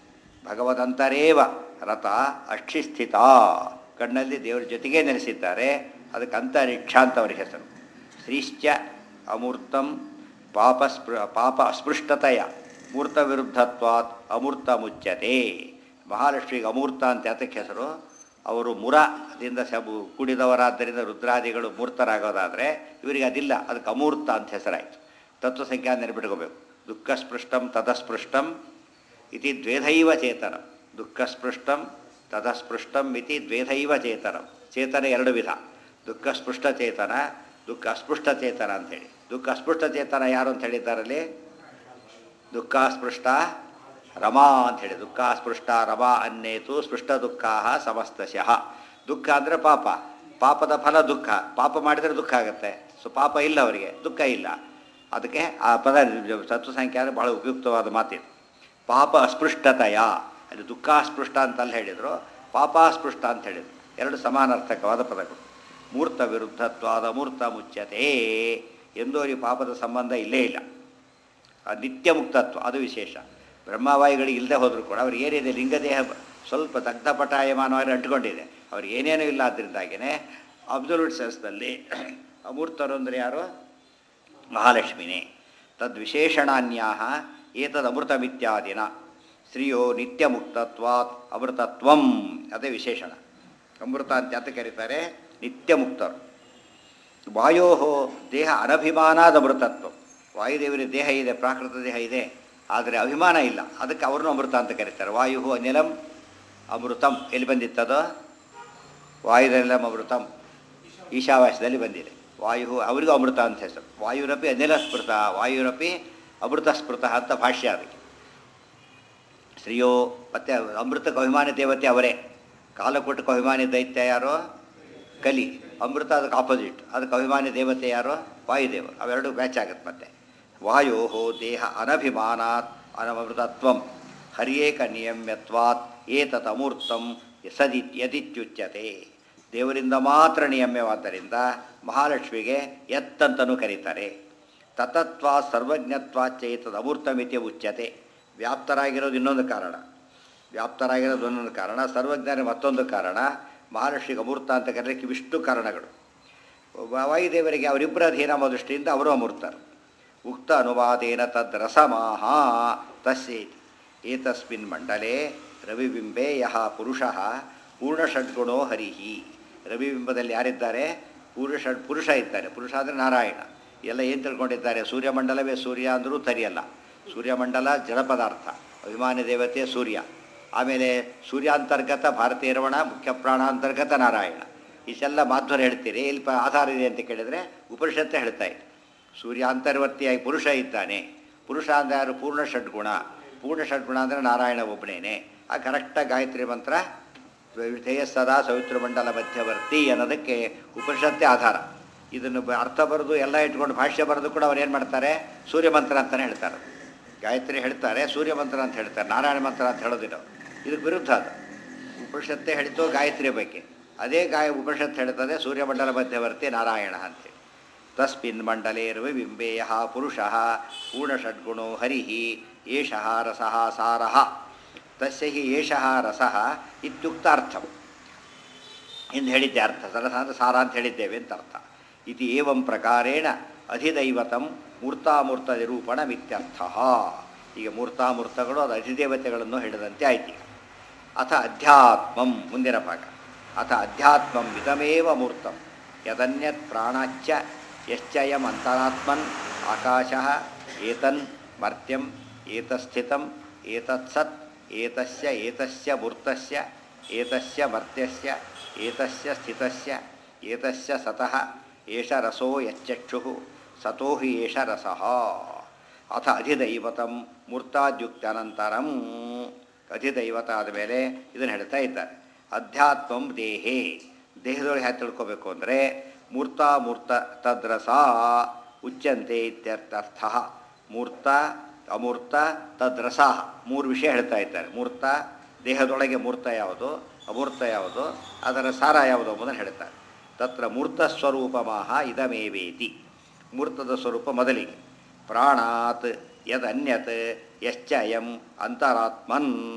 ಭಗವದಂತರೇವ ರಥ ಅಕ್ಷಿಸ್ಥಿತ ಕಣ್ಣಲ್ಲಿ ದೇವರ ಜೊತೆಗೇ ನೆಲೆಸಿದ್ದಾರೆ ಅದಕ್ಕೆ ಅಂತರಿಕ್ಷ ಅಂತ ಅವ್ರ ಹೆಸರು ಶ್ರೀಶ್ಚ ಅಮೂರ್ತಂ ಪಾಪ ಸ್ಪೃ ಪಾಪ ಅಸ್ಪೃಷ್ಟತೆಯ ಮೂರ್ತ ವಿರುದ್ಧತ್ವಾತ್ ಅಮೂರ್ತ ಮುಚ್ಚತೆ ಮಹಾಲಕ್ಷ್ಮಿಗೆ ಅಮೂರ್ತ ಅಂತ ಯಾತಕ್ಕೆ ಹೆಸರು ಅವರು ಮುರದಿಂದ ಸಬು ಕುಡಿದವರಾದ್ದರಿಂದ ರುದ್ರಾದಿಗಳು ಮೂರ್ತರಾಗೋದಾದರೆ ಇವರಿಗೆ ಅದಿಲ್ಲ ಅದಕ್ಕೆ ಅಮೂರ್ತ ಅಂತ ಹೆಸರಾಯಿತು ತತ್ವ ಸಂಖ್ಯಾ ನೆನಪಿಟ್ಕೋಬೇಕು ದುಃಖ ಸ್ಪೃಷ್ಟಂ ತದಸ್ಪೃಷ್ಟಂ ಇತಿ ದ್ವೇಧೈವ ಚೇತನ ದುಃಖ ಸ್ಪೃಷ್ಟಂ ತದಸ್ಪೃಷ್ಟಂ ಇತಿ ದ್ವೇಧೈವ ಚೇತನ ಚೇತನ ಎರಡು ವಿಧ ದುಃಖ ಸ್ಪೃಷ್ಟ ಚೇತನ ದುಃಖ ಅಸ್ಪೃಷ್ಟ ಚೇತನ ಅಂಥೇಳಿ ದುಃಖ ಅಸ್ಪೃಷ್ಟ ಚೇತನ ಯಾರು ಅಂತ ಹೇಳಿದ್ದಾರಲ್ಲಿ ದುಃಖ ಸ್ಪೃಷ್ಟ ರಮಾ ಅಂಥೇಳಿ ದುಃಖ ಸ್ಪೃಷ್ಟ ರಮಾ ಅನ್ನೇತು ಸ್ಪೃಷ್ಟ ದುಃಖ ಸಮಸ್ತಶಃ ದುಃಖ ಅಂದರೆ ಪಾಪ ಪಾಪದ ಫಲ ದುಃಖ ಪಾಪ ಮಾಡಿದರೆ ದುಃಖ ಆಗುತ್ತೆ ಸೊ ಪಾಪ ಇಲ್ಲ ಅವರಿಗೆ ದುಃಖ ಇಲ್ಲ ಅದಕ್ಕೆ ಆ ಪದ ತತ್ವ ಸಂಖ್ಯೆ ಅಂದರೆ ಬಹಳ ಉಪಯುಕ್ತವಾದ ಮಾತಿದು ಪಾಪ ಅಸ್ಪೃಷ್ಟತೆಯ ಅಲ್ಲಿ ದುಃಖ ಅಸ್ಪೃಷ್ಟ ಅಂತಲ್ಲ ಹೇಳಿದರು ಪಾಪ ಅಸ್ಪೃಷ್ಟ ಅಂತ ಹೇಳಿದರು ಎರಡು ಸಮಾನಾರ್ಥಕವಾದ ಪದಗಳು ಮೂರ್ತ ವಿರುದ್ಧತ್ವಾದ ಮೂರ್ತ ಮುಚ್ಚತೆ ಎಂದೂ ಅವರಿಗೆ ಪಾಪದ ಸಂಬಂಧ ಇಲ್ಲೇ ಇಲ್ಲ ಆ ನಿತ್ಯ ಮುಕ್ತತ್ವ ಅದು ವಿಶೇಷ ಬ್ರಹ್ಮವಾಯುಗಳಿಗೆ ಇಲ್ಲದೆ ಹೋದರೂ ಕೂಡ ಅವ್ರಿಗೆ ಏನಿದೆ ಲಿಂಗದೇಹ ಸ್ವಲ್ಪ ದಗ್ಧಪಟಾಯಮಾನವಾಗಿ ಅಂಟ್ಕೊಂಡಿದೆ ಅವ್ರಿಗೆ ಏನೇನೂ ಇಲ್ಲ ಅದರಿಂದಾಗಿಯೇ ಅಬ್ಸಲ್ಯೂಟ್ ಸೆನ್ಸ್ನಲ್ಲಿ ಅಮೂರ್ತರು ಅಂದರೆ ಯಾರು ಮಹಾಲಕ್ಷ್ಮಿನೇ ತದ್ವಿಶೇಷಣಾನ್ಯಾ ಏತದಮೃತಮಿತ್ಯಾದಿನ ಶ್ರೀಯೋ ನಿತ್ಯ ಮುಕ್ತತ್ವಾತ್ ಅಮೃತತ್ವಂ ಅದೇ ವಿಶೇಷಣ ಅಮೃತ ಅಂತ ಯಾತ ಕರೀತಾರೆ ನಿತ್ಯ ಮುಕ್ತರು ವಾಯೋ ದೇಹ ಅನಭಿಮಾನಾದ ಅಮೃತತ್ವ ವಾಯುದೇವರಿಗೆ ದೇಹ ಇದೆ ಪ್ರಾಕೃತ ದೇಹ ಇದೆ ಆದರೆ ಅಭಿಮಾನ ಇಲ್ಲ ಅದಕ್ಕೆ ಅವ್ರನ್ನೂ ಅಮೃತ ಅಂತ ಕರೀತಾರೆ ವಾಯು ಅನಿಲಂ ಅಮೃತಂ ಎಲ್ಲಿ ಬಂದಿತ್ತದು ವಾಯುದನಿಲಂ ಅಮೃತಂ ಈಶಾವಾಸ್ಯದಲ್ಲಿ ಬಂದಿದೆ ವಾಯು ಅವರಿಗೂ ಅಮೃತ ಅಂತ ಹೆಸರು ವಾಯುರಪಿ ಅನಿಲ ಸ್ಮೃತ ವಾಯುರಪಿ ಅಮೃತ ಸ್ಮೃತ ಅಂತ ಭಾಷ್ಯ ಅದಕ್ಕೆ ಶ್ರೀಯೋ ಮತ್ತೆ ಅಮೃತಕ್ಕೆ ಅಭಿಮಾನಿ ದೇವತೆ ಅವರೇ ಕಾಲಕೂಟಕ್ಕೆ ಅಭಿಮಾನಿ ದೈತ್ಯ ಯಾರು ಕಲಿ ಅಮೃತ ಅದಕ್ಕೆ ಆಪೋಸಿಟ್ ಅದಕ್ಕೆ ಅಭಿಮಾನಿ ದೇವತೆ ಯಾರು ವಾಯುದೇವರು ಅವೆರಡು ಮ್ಯಾಚ್ ಆಗುತ್ತೆ ಮತ್ತೆ ವಾಯೋ ದೇಹ ಅನಭಿಮಾನಾತ್ ಅನಮೃತತ್ವಂ ಹರಿಯೇಕ ನಿಯಮ್ಯತ್ವಾತ್ ಏತತ್ ಅಮೂರ್ತಂ ಸದಿ ಯದಿತ್ಯುಚ್ಯತೆ ದೇವರಿಂದ ಮಾತ್ರ ನಿಯಮ್ಯವಾದ್ದರಿಂದ ಮಹಾಲಕ್ಷ್ಮಿಗೆ ಎತ್ತಂತನೂ ಕರೀತಾರೆ ತತತ್ವ ಸರ್ವಜ್ಞತ್ವಾಚೇತದ ಅಮೂರ್ತಮಿತಿ ಉಚ್ಯತೆ ವ್ಯಾಪ್ತರಾಗಿರೋದು ಇನ್ನೊಂದು ಕಾರಣ ವ್ಯಾಪ್ತರಾಗಿರೋದು ಇನ್ನೊಂದು ಕಾರಣ ಸರ್ವಜ್ಞಾನ ಮತ್ತೊಂದು ಕಾರಣ ಮಹಾಲಕ್ಷ್ಮಿಗೆ ಅಮೂರ್ತ ಅಂತ ಕರೆಯಲಿಕ್ಕೆ ಇವಿಷ್ಟು ಕಾರಣಗಳು ವಾಯುದೇವರಿಗೆ ಅವರಿಬ್ಬರ ಅಧೀನ ದೃಷ್ಟಿಯಿಂದ ಅವರು ಅಮೂರ್ತರು ಉಕ್ತ ಅನುವಾದೇನ ತದ್ ರಸಮಾಹ ತಸ್ಯೇತಿ ಏತಸ್ಮಿನ್ ಮಂಡಲೆ ರವಿಬಿಂಬೆ ಯಹ ಪುರುಷಃ ಪೂರ್ಣಷಡ್ಗುಣೋ ಹರಿಹಿ ರವಿಬಿಂಬದಲ್ಲಿ ಯಾರಿದ್ದಾರೆ ಪುರುಷ ಪುರುಷ ಇದ್ದಾರೆ ಪುರುಷ ಅಂದರೆ ನಾರಾಯಣ ಎಲ್ಲ ಏನು ತಿಳ್ಕೊಂಡಿದ್ದಾರೆ ಸೂರ್ಯಮಂಡಲವೇ ಸೂರ್ಯ ಅಂದರೂ ಸರಿಯಲ್ಲ ಸೂರ್ಯಮಂಡಲ ಜಡ ಪದಾರ್ಥ ಅಭಿಮಾನಿ ದೇವತೆ ಸೂರ್ಯ ಆಮೇಲೆ ಸೂರ್ಯಾಂತರ್ಗತ ಭಾರತೀಯ ರಮಣ ಮುಖ್ಯ ಪ್ರಾಣಾಂತರ್ಗತ ನಾರಾಯಣ ಇಷ್ಟೆಲ್ಲ ಮಾಧ್ವರ ಹೇಳ್ತೀರಿ ಇಲ್ಲಿ ಪ ಆಧಾರ ಇದೆ ಅಂತ ಕೇಳಿದರೆ ಉಪನಿಷತ್ತೇ ಹೇಳ್ತಾ ಇದೆ ಸೂರ್ಯಾಂತರ್ವರ್ತಿಯಾಗಿ ಪುರುಷ ಇದ್ದಾನೆ ಪುರುಷ ಅಂದರೆ ಯಾರು ಪೂರ್ಣ ಷಡ್ಗುಣ ಪೂರ್ಣ ಷಡ್ಗುಣ ಅಂದರೆ ನಾರಾಯಣ ಒಬ್ಬನೇನೆ ಆ ಕರೆಕ್ಟಾಗಿ ಗಾಯತ್ರಿ ಮಂತ್ರ ವಿಧೇಯ ಸದಾ ಸವಿತ್ರ ಮಂಡಲ ಮಧ್ಯವರ್ತಿ ಅನ್ನೋದಕ್ಕೆ ಉಪನಿಷತ್ತೇ ಆಧಾರ ಇದನ್ನು ಬ- ಅರ್ಥ ಬರೆದು ಎಲ್ಲ ಇಟ್ಕೊಂಡು ಭಾಷ್ಯ ಬರೆದು ಕೂಡ ಅವ್ರು ಏನು ಮಾಡ್ತಾರೆ ಸೂರ್ಯ ಮಂತ್ರ ಅಂತಲೇ ಹೇಳ್ತಾರೆ ಗಾಯತ್ರಿ ಹೇಳ್ತಾರೆ ಸೂರ್ಯ ಮಂತ್ರ ಅಂತ ಹೇಳ್ತಾರೆ ನಾರಾಯಣ ಮಂತ್ರ ಅಂತ ಹೇಳೋದಿಲ್ಲ ಅವ್ರು. ಇದಕ್ಕೆ ವಿರುದ್ಧ ಅದು ಉಪನಿಷತ್ತೇ ಹೇಳಿತು ಗಾಯತ್ರಿಯ ಬಗ್ಗೆ ಅದೇ ಗಾಯ ಉಪನಿಷತ್ತು ಹೇಳ್ತದೆ ಸೂರ್ಯಮಂಡಲ ಮಧ್ಯವರ್ತಿ ನಾರಾಯಣ ಅಂತೇಳಿ ತಸ್ಮಿನ್ ಮಂಡಲೇ ರವಿಬಿಂಬೇಯ ಪುರುಷ ಪೂರ್ಣಷಡ್ಗುಣೋ ಹರಿ ಏಷಃ ರಸಃ ಸಾರಃ ತಸ್ಯ ಹಿ ಏಷಃ ರಸಃ ಇತ್ಯುಕ್ತಾರ್ಥಂ ಎಂದು ಹೇಳಿದ್ದೆ ಅರ್ಥ ಸರಸ ಅಂದರೆ ಸಾರ ಅಂತ ಹೇಳಿದ್ದೇವೆ ಅಂತ ಅರ್ಥ ಇತಿ ಏವಂ ಪ್ರಕಾರೇಣ ಅಧಿದೈವತಂ ಮೂರ್ತಾಮೂರ್ತ ನಿರೂಪಣ ಮಿತ್ಯರ್ಥ ಈಗ ಮೂರ್ತಾಮೂರ್ತಗಳು ಅದು ಅಧಿದೇವತೆಗಳನ್ನು ಹೇಳಿದಂತೆ ಆಯ್ತು ಈಗ ಅಥ ಅಧ್ಯಾತ್ಮಂ ಮುಂದಿನ ಭಾಗ ಅಥ ಅಧ್ಯಾತ್ಮಂ ಇದಮೇವ ಮೂರ್ತಂ ಯದನ್ಯತ್ ಪ್ರಾಣಾಚ್ಯ ಯಶ್ಚಯಂ ಅಂತರಾತ್ಮನ್ ಆಕಾಶ ಏತನ್ ಮರ್ತ್ಯಂ ಏತಸ್ಥಿತಂ ಏತತ್ಸತ್ ಏತಸ್ಯ ಏತಸ್ಯ ಮೂರ್ತಸ್ಯ ಏತಸ್ಯ ಮರ್ತ್ಯಸ್ಯ ಏತಸ್ಯ ಸ್ಥಿತಸ್ಯ ಏತಸ್ಯ ಸತಃ ಏಷ ರಸೋ ಯಚ್ಚಕ್ಷು ಸತೋ ಹಿ ಏಷ ರಸಃ ಅಥ ಅಧಿದೈವತಂ ಮೂರ್ತಾದ್ಯುಕ್ತಾನಂತರಂ ಅಧಿದೈವತ ಆದಮೇಲೆ ಇದನ್ನು ಹೇಳ್ತಾ ಇದ್ದಾರೆ ಅಧ್ಯಾತ್ಮಂ ದೇಹೇ ದೇಹದೊಳಗೆ ಹ್ಯಾಕೆ ತಿಳ್ಕೋಬೇಕು ಅಂದರೆ ಮೂರ್ತಾಮೂರ್ತ ತದ್ರಸ ಉಚ್ಯಂತೆ ಇತ್ಯರ್ಥರ್ಥ ಮೂರ್ತ ಅಮೂರ್ತ ತದ್ರಸ ಮೂರು ವಿಷಯ ಹೇಳ್ತಾ ಇದ್ದಾರೆ ಮೂರ್ತ ದೇಹದೊಳಗೆ ಮೂರ್ತ ಯಾವುದು ಅಮೂರ್ತ ಯಾವುದು ಅದರ ಸಾರ ಯಾವುದು ಎಂಬುದನ್ನು ಹೇಳ್ತಾರೆ ತತ್ರ ಮೂರ್ತ ಸ್ವರೂಪಮಾಹ ಇದಮೇವೇತಿ ಮೂರ್ತದ ಸ್ವರೂಪ ಮೊದಲಿಗೆ ಪ್ರಾಣಾತ್ ಯದನ್ಯತ್ ಯಶ್ಚಯಂ ಅಂತರಾತ್ಮನ್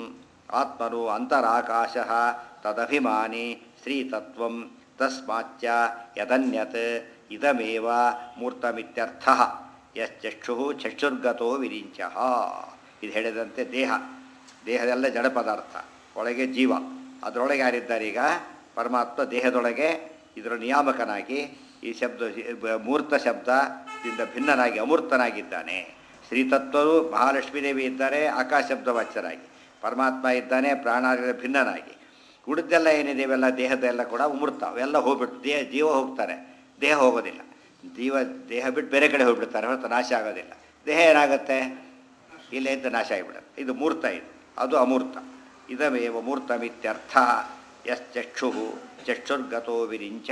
ಆತ್ಮನು ಅಂತರಾಕಾಶ ತದಭಿಮಾನಿ ಶ್ರೀತತ್ವಂ ತಸ್ಮಾಚ್ಚ ಯದನ್ಯತ್ ಇದಮೇವ ಮೂರ್ತಮಿತ್ಯರ್ಥ ಯಶ್ಚಕ್ಷು ಚಕ್ಷುರ್ಗತೋ ವಿರಿಂಚ ಇದು ಹೇಳಿದಂತೆ ದೇಹ ದೇಹದೆಲ್ಲ ಜಡ ಪದಾರ್ಥ ಒಳಗೆ ಜೀವ ಅದರೊಳಗೆ ಯಾರಿದ್ದಾರೆ ಈಗ ಪರಮಾತ್ಮ ದೇಹದೊಳಗೆ ಇದರ ನಿಯಾಮಕನಾಗಿ ಈ ಶಬ್ದ ಬ- ಮೂರ್ತ ಶಬ್ದದಿಂದ ಭಿನ್ನನಾಗಿ ಅಮೂರ್ತನಾಗಿದ್ದಾನೆ ಶ್ರೀತತ್ವರು ಮಹಾಲಕ್ಷ್ಮೀ ದೇವಿ ಇದ್ದಾರೆ ಆಕಾಶ ಶಬ್ದ ವಾಚ್ಯರಾಗಿ ಪರಮಾತ್ಮ ಇದ್ದಾನೆ ಪ್ರಾಣಾದಿಗಳ ಭಿನ್ನನಾಗಿ ಉಳಿದೆಲ್ಲ ಏನಿದೆ ಇವೆಲ್ಲ ದೇಹದೆಲ್ಲ ಕೂಡ ಅಮೂರ್ತ ಅವೆಲ್ಲ ಹೋಗ್ಬಿಟ್ಟು ದೇಹ ಜೀವ ಹೋಗ್ತಾರೆ ದೇಹ ಹೋಗೋದಿಲ್ಲ ಜೀವ ದೇಹ ಬಿಟ್ಟು ಬೇರೆ ಕಡೆ ಹೋಗ್ಬಿಡ್ತಾರೆ ಹೊರತು ನಾಶ ಆಗೋದಿಲ್ಲ ದೇಹ ಏನಾಗುತ್ತೆ ಇಲ್ಲೇ ಇದ್ದ ನಾಶ ಆಗಿಬಿಡುತ್ತೆ ಇದು ಮೂರ್ತ ಇದು ಅದು ಅಮೂರ್ತ ಇದಮೇವ ಮೂರ್ತಮಿತ್ಯರ್ಥ ಯಶ್ಚಕ್ಷು ಚಕ್ಷುರ್ಗತೋ ವಿರಿಂಚ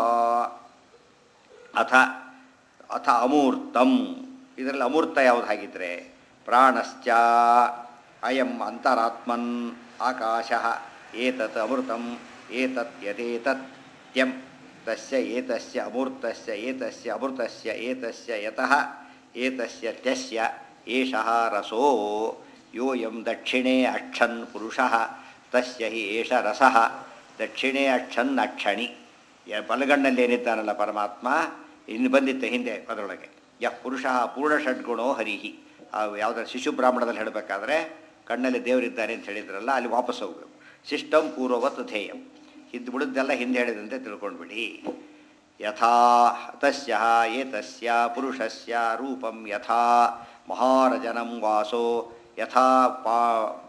ಅಥ ಅಥ ಅಮೂರ್ತಂ ಇದರಲ್ಲಿ ಅಮೂರ್ತ ಯಾವುದು ಹಾಗಿದ್ರೆ ಪ್ರಾಣಶ್ಚ ಅಯಂ ಅಂತರಾತ್ಮನ್ ಆಕಾಶ ಏತತ್ ಅಮೃತಂ ಏತತ್ ಯದೇತತ್ ತ್ಯಂ ತಸ್ಯ ಏತಸ್ಯ ಅಮೂರ್ತಸ್ಯ ಏತಸ್ಯ ಅಮೃತಸ್ಯ ಏತಸ್ಯ ಯತಃ ಏತಸ್ಯ ತ್ಯಸ್ಯ ಏಷಃ ರಸೋ ಯೋಯಂ ದಕ್ಷಿಣೇ ಅಕ್ಷನ್ ಪುರುಷಃ ತಸ್ಯ ಹಿ ಏಷ ರಸಃ ದಕ್ಷಿಣೇ ಅಕ್ಷನ್ ಅಕ್ಷಣಿ ಯ- ಬಲಗಣ್ಣಲ್ಲಿ ಏನಿದ್ದಾನಲ್ಲ ಪರಮಾತ್ಮ ಇನ್ನು ಬಂದಿತ್ತು ಹಿಂದೆ ಅದರೊಳಗೆ ಯ ಪುರುಷ ಪೂರ್ಣ ಷಡ್ಗುಣೋ ಹರಿಹಿ ಆ ಯಾವುದರ ಶಿಶು ಬ್ರಾಹ್ಮಣದಲ್ಲಿ ಹೇಳಬೇಕಾದ್ರೆ ಕಣ್ಣಲ್ಲಿ ದೇವರಿದ್ದಾರೆ ಅಂತ ಹೇಳಿದ್ರಲ್ಲ ಅಲ್ಲಿ ವಾಪಸ್ ಹೋಗಬೇಕು ಶಿಷ್ಟಂ ಪೂರ್ವವತ್ ಧ್ಯೇಯಂ ಹಿಂದೆ ಬಿಡುದ್ದೆಲ್ಲ ಹಿಂದೆ ಹೇಳಿದಂತೆ ತಿಳ್ಕೊಂಡ್ಬಿಡಿ ಯಥಾ ತಸ್ಯ ಏತಸ್ಯ ಪುರುಷಸ್ಯ ರೂಪಂ ಯಥಾ ಮಹಾರಜನಂ ವಾಸೋ ಯಥಾ ಪಾ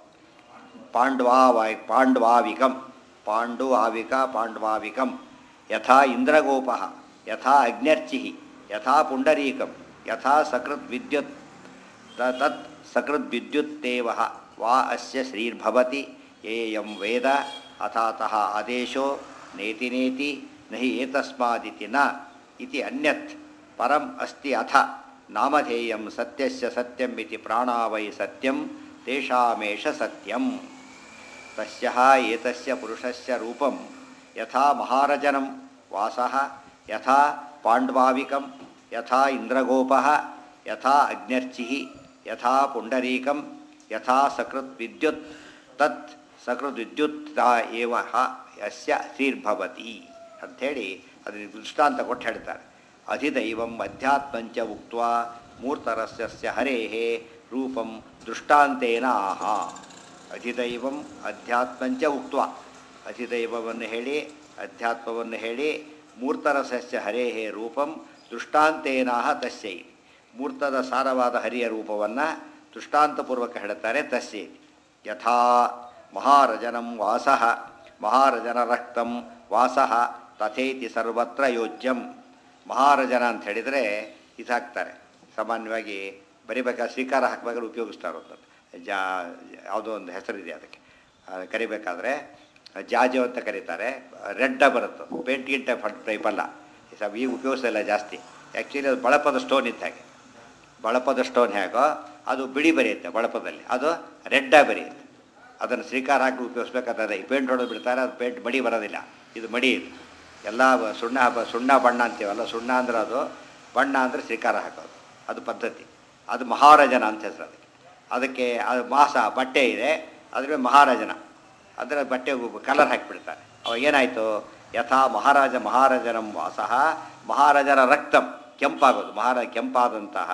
ಪಾಂಡ್ವಾವಾಯ್ ಪಾಂಡ್ವಾವಿಕಂ ಪಾಂಡು ಆವಿಕ ಪಾಂಡ್ವಾವಿಕಂ ಯಥಾ ಇಂದ್ರಗೋಪ ಯಥಾ ಅಗ್ನ್ಯರ್ಚಿ ಯಥಾ ಪುಂಡರೀಕಂ ಯಥಾ ಸಕೃತ್ ವಿದ್ಯುತ್ ತ- ತತ್ ಸಕೃತ್ ವಿದ್ಯುತ್ತೇವ ವಾ ಅಸ್ಯ ಶ್ರೀರ್ಭವತಿ ಏಯಂ ವೇದ ಅಥಾತಃ ಆದೇಶೋ ನೇತಿ ನೇತಿ ನಹಿ ಏತಸ್ಮಾದಿತಿ ನ ಇತಿ ಅನ್ಯತ್ ಪರಂ ಅಸ್ತಿ ಅಥ ನಾಮಧೇಯಂ ಸತ್ಯಸ್ಯ ಸತ್ಯಂ ಇತಿ ಪ್ರಾಣಾ ವೈ ಸತ್ಯಂ ತೇಷಾಮೇಷ ಸತ್ಯಂ ತಸ್ಯ ಏತಸ್ಯ ಪುರುಷಸ್ಯ ರೂಪಂ ಯಥಾ ಮಹಾರಜನಂ ವಾಸಃ ಯಥಾ ಪಾಂಡ್ವಾವಿಕಂ ಯಥಾ ಇಂದ್ರಗೋಪಃ ಯಥಾ ಅಗ್ನ್ಯರ್ಚಿಃ ಯಥಾ ಪುಂಡರೀಕಂ ಯಥಾ ಸಕೃತ್ ವಿದ್ಯುತ್ ತತ್ ಸಕೃತ್ ವಿದ್ಯುತ್ ತಾ ಏವ ಹ ಯಸ್ಯ ಶ್ರೀರ್ಭವತಿ ಅಂಥೇಳಿ ಅದನ್ನು ದೃಷ್ಟಾಂತ ಕೊಟ್ಟು ಹೇಳ್ತಾರೆ ಅಧಿದೈವಂ ಅಧ್ಯಾತ್ಮಂಚ ಉಕ್ತ ಮೂರ್ತರಸ್ಯ ಹರೇಃ ರೂಪಂ ದೃಷ್ಟಾಂತೇನ ಆಹ ಅಧಿದೈವಂ ಅಧ್ಯಾತ್ಮಂಚ ಉಕ್ತ ಅಧಿದೈವವನ್ನು ಹೇಳಿ ಅಧ್ಯಾತ್ಮವನ್ನು ಹೇಳಿ ಮೂರ್ತರಸಸ್ಯ ಹರೇಹೇ ರೂಪಂ ದೃಷ್ಟಾಂತೇನಾಹ ತಸ್ಯೈ ಮೂರ್ತದ ಸಾರವಾದ ಹರಿಯ ರೂಪವನ್ನು ದೃಷ್ಟಾಂತಪೂರ್ವಕ ಹೇಳ್ತಾರೆ ತಸ್ಯೈ ಯಥಾ ಮಹಾರಜನಂ ವಾಸಃ ಮಹಾರಜನ ರಕ್ತಂ ವಾಸಃ ತಥೇತಿ ಸರ್ವತ್ರ ಯೋಜ್ಯಂ ಮಹಾರಜನ ಅಂತ ಹೇಳಿದರೆ ಇದು ಹಾಕ್ತಾರೆ ಸಾಮಾನ್ಯವಾಗಿ ಬರಿಬೇಕಾದ್ರೆ ಸ್ವೀಕಾರ ಹಾಕಬೇಕಾದ್ರೆ ಉಪಯೋಗಿಸ್ತಾರೆ ಅಂತ ಜಾ ಯಾವುದೋ ಒಂದು ಹೆಸರಿದೆ ಅದಕ್ಕೆ ಅದು ಕರಿಬೇಕಾದ್ರೆ ಜಾಜು ಅಂತ ಕರೀತಾರೆ ರೆಡ್ಡ ಬರುತ್ತೆ ಪೇಂಟ್ ಗಿಂಟ ಫಟ್ ಟೈಪ್ ಅಲ್ಲ ಸ್ವಲ್ಪ ಈಗ ಉಪಯೋಗಿಸಲ್ಲ ಜಾಸ್ತಿ ಆ್ಯಕ್ಚುಲಿ ಅದು ಬಳಪದ ಸ್ಟೋನ್ ಇದ್ದ ಹಾಗೆ ಬಳಪದ ಸ್ಟೋನ್ ಹೇಗೋ ಅದು ಬಿಳಿ ಬರೆಯುತ್ತೆ ಬಳಪದಲ್ಲಿ ಅದು ರೆಡ್ಡಾಗಿ ಬರೆಯುತ್ತೆ ಅದನ್ನು ಶ್ರೀಕಾರ ಹಾಕಿ ಉಪಯೋಗಿಸ್ಬೇಕಾದ್ರೆ ಈ ಪೇಂಟ್ ಹೊಡೆದು ಬಿಡ್ತಾರೆ ಅದು ಪೇಂಟ್ ಮಡಿ ಬರೋದಿಲ್ಲ ಇದು ಮಡಿ ಇದು ಎಲ್ಲ ಬ- ಸುಣ್ಣ ಬ- ಸುಣ್ಣ ಬಣ್ಣ ಅಂತೀವಲ್ಲ ಸುಣ್ಣ ಅಂದ್ರೆ ಅದು ಬಣ್ಣ ಅಂದರೆ ಶ್ರೀಕಾರ ಹಾಕೋದು ಅದು ಪದ್ಧತಿ ಅದು ಮಹಾರಾಜನ ಅಂತ ಹೆಸರು ಅದಕ್ಕೆ ಅದಕ್ಕೆ ಅದು ಮಾಸ ಬಟ್ಟೆ ಇದೆ ಅದ್ರ ಮೇಲೆ ಮಹಾರಾಜನ ಅದರ ಬಟ್ಟೆ ಕಲರ್ ಹಾಕಿಬಿಡ್ತಾರೆ ಅವಾಗ ಏನಾಯಿತು ಯಥಾ ಮಹಾರಾಜ ಮಹಾರಾಜನಂ ವಾಸಃ ಮಹಾರಾಜನ ರಕ್ತಂ ಕೆಂಪಾಗೋದು ಮಹಾರಾಜ ಕೆಂಪಾದಂತಹ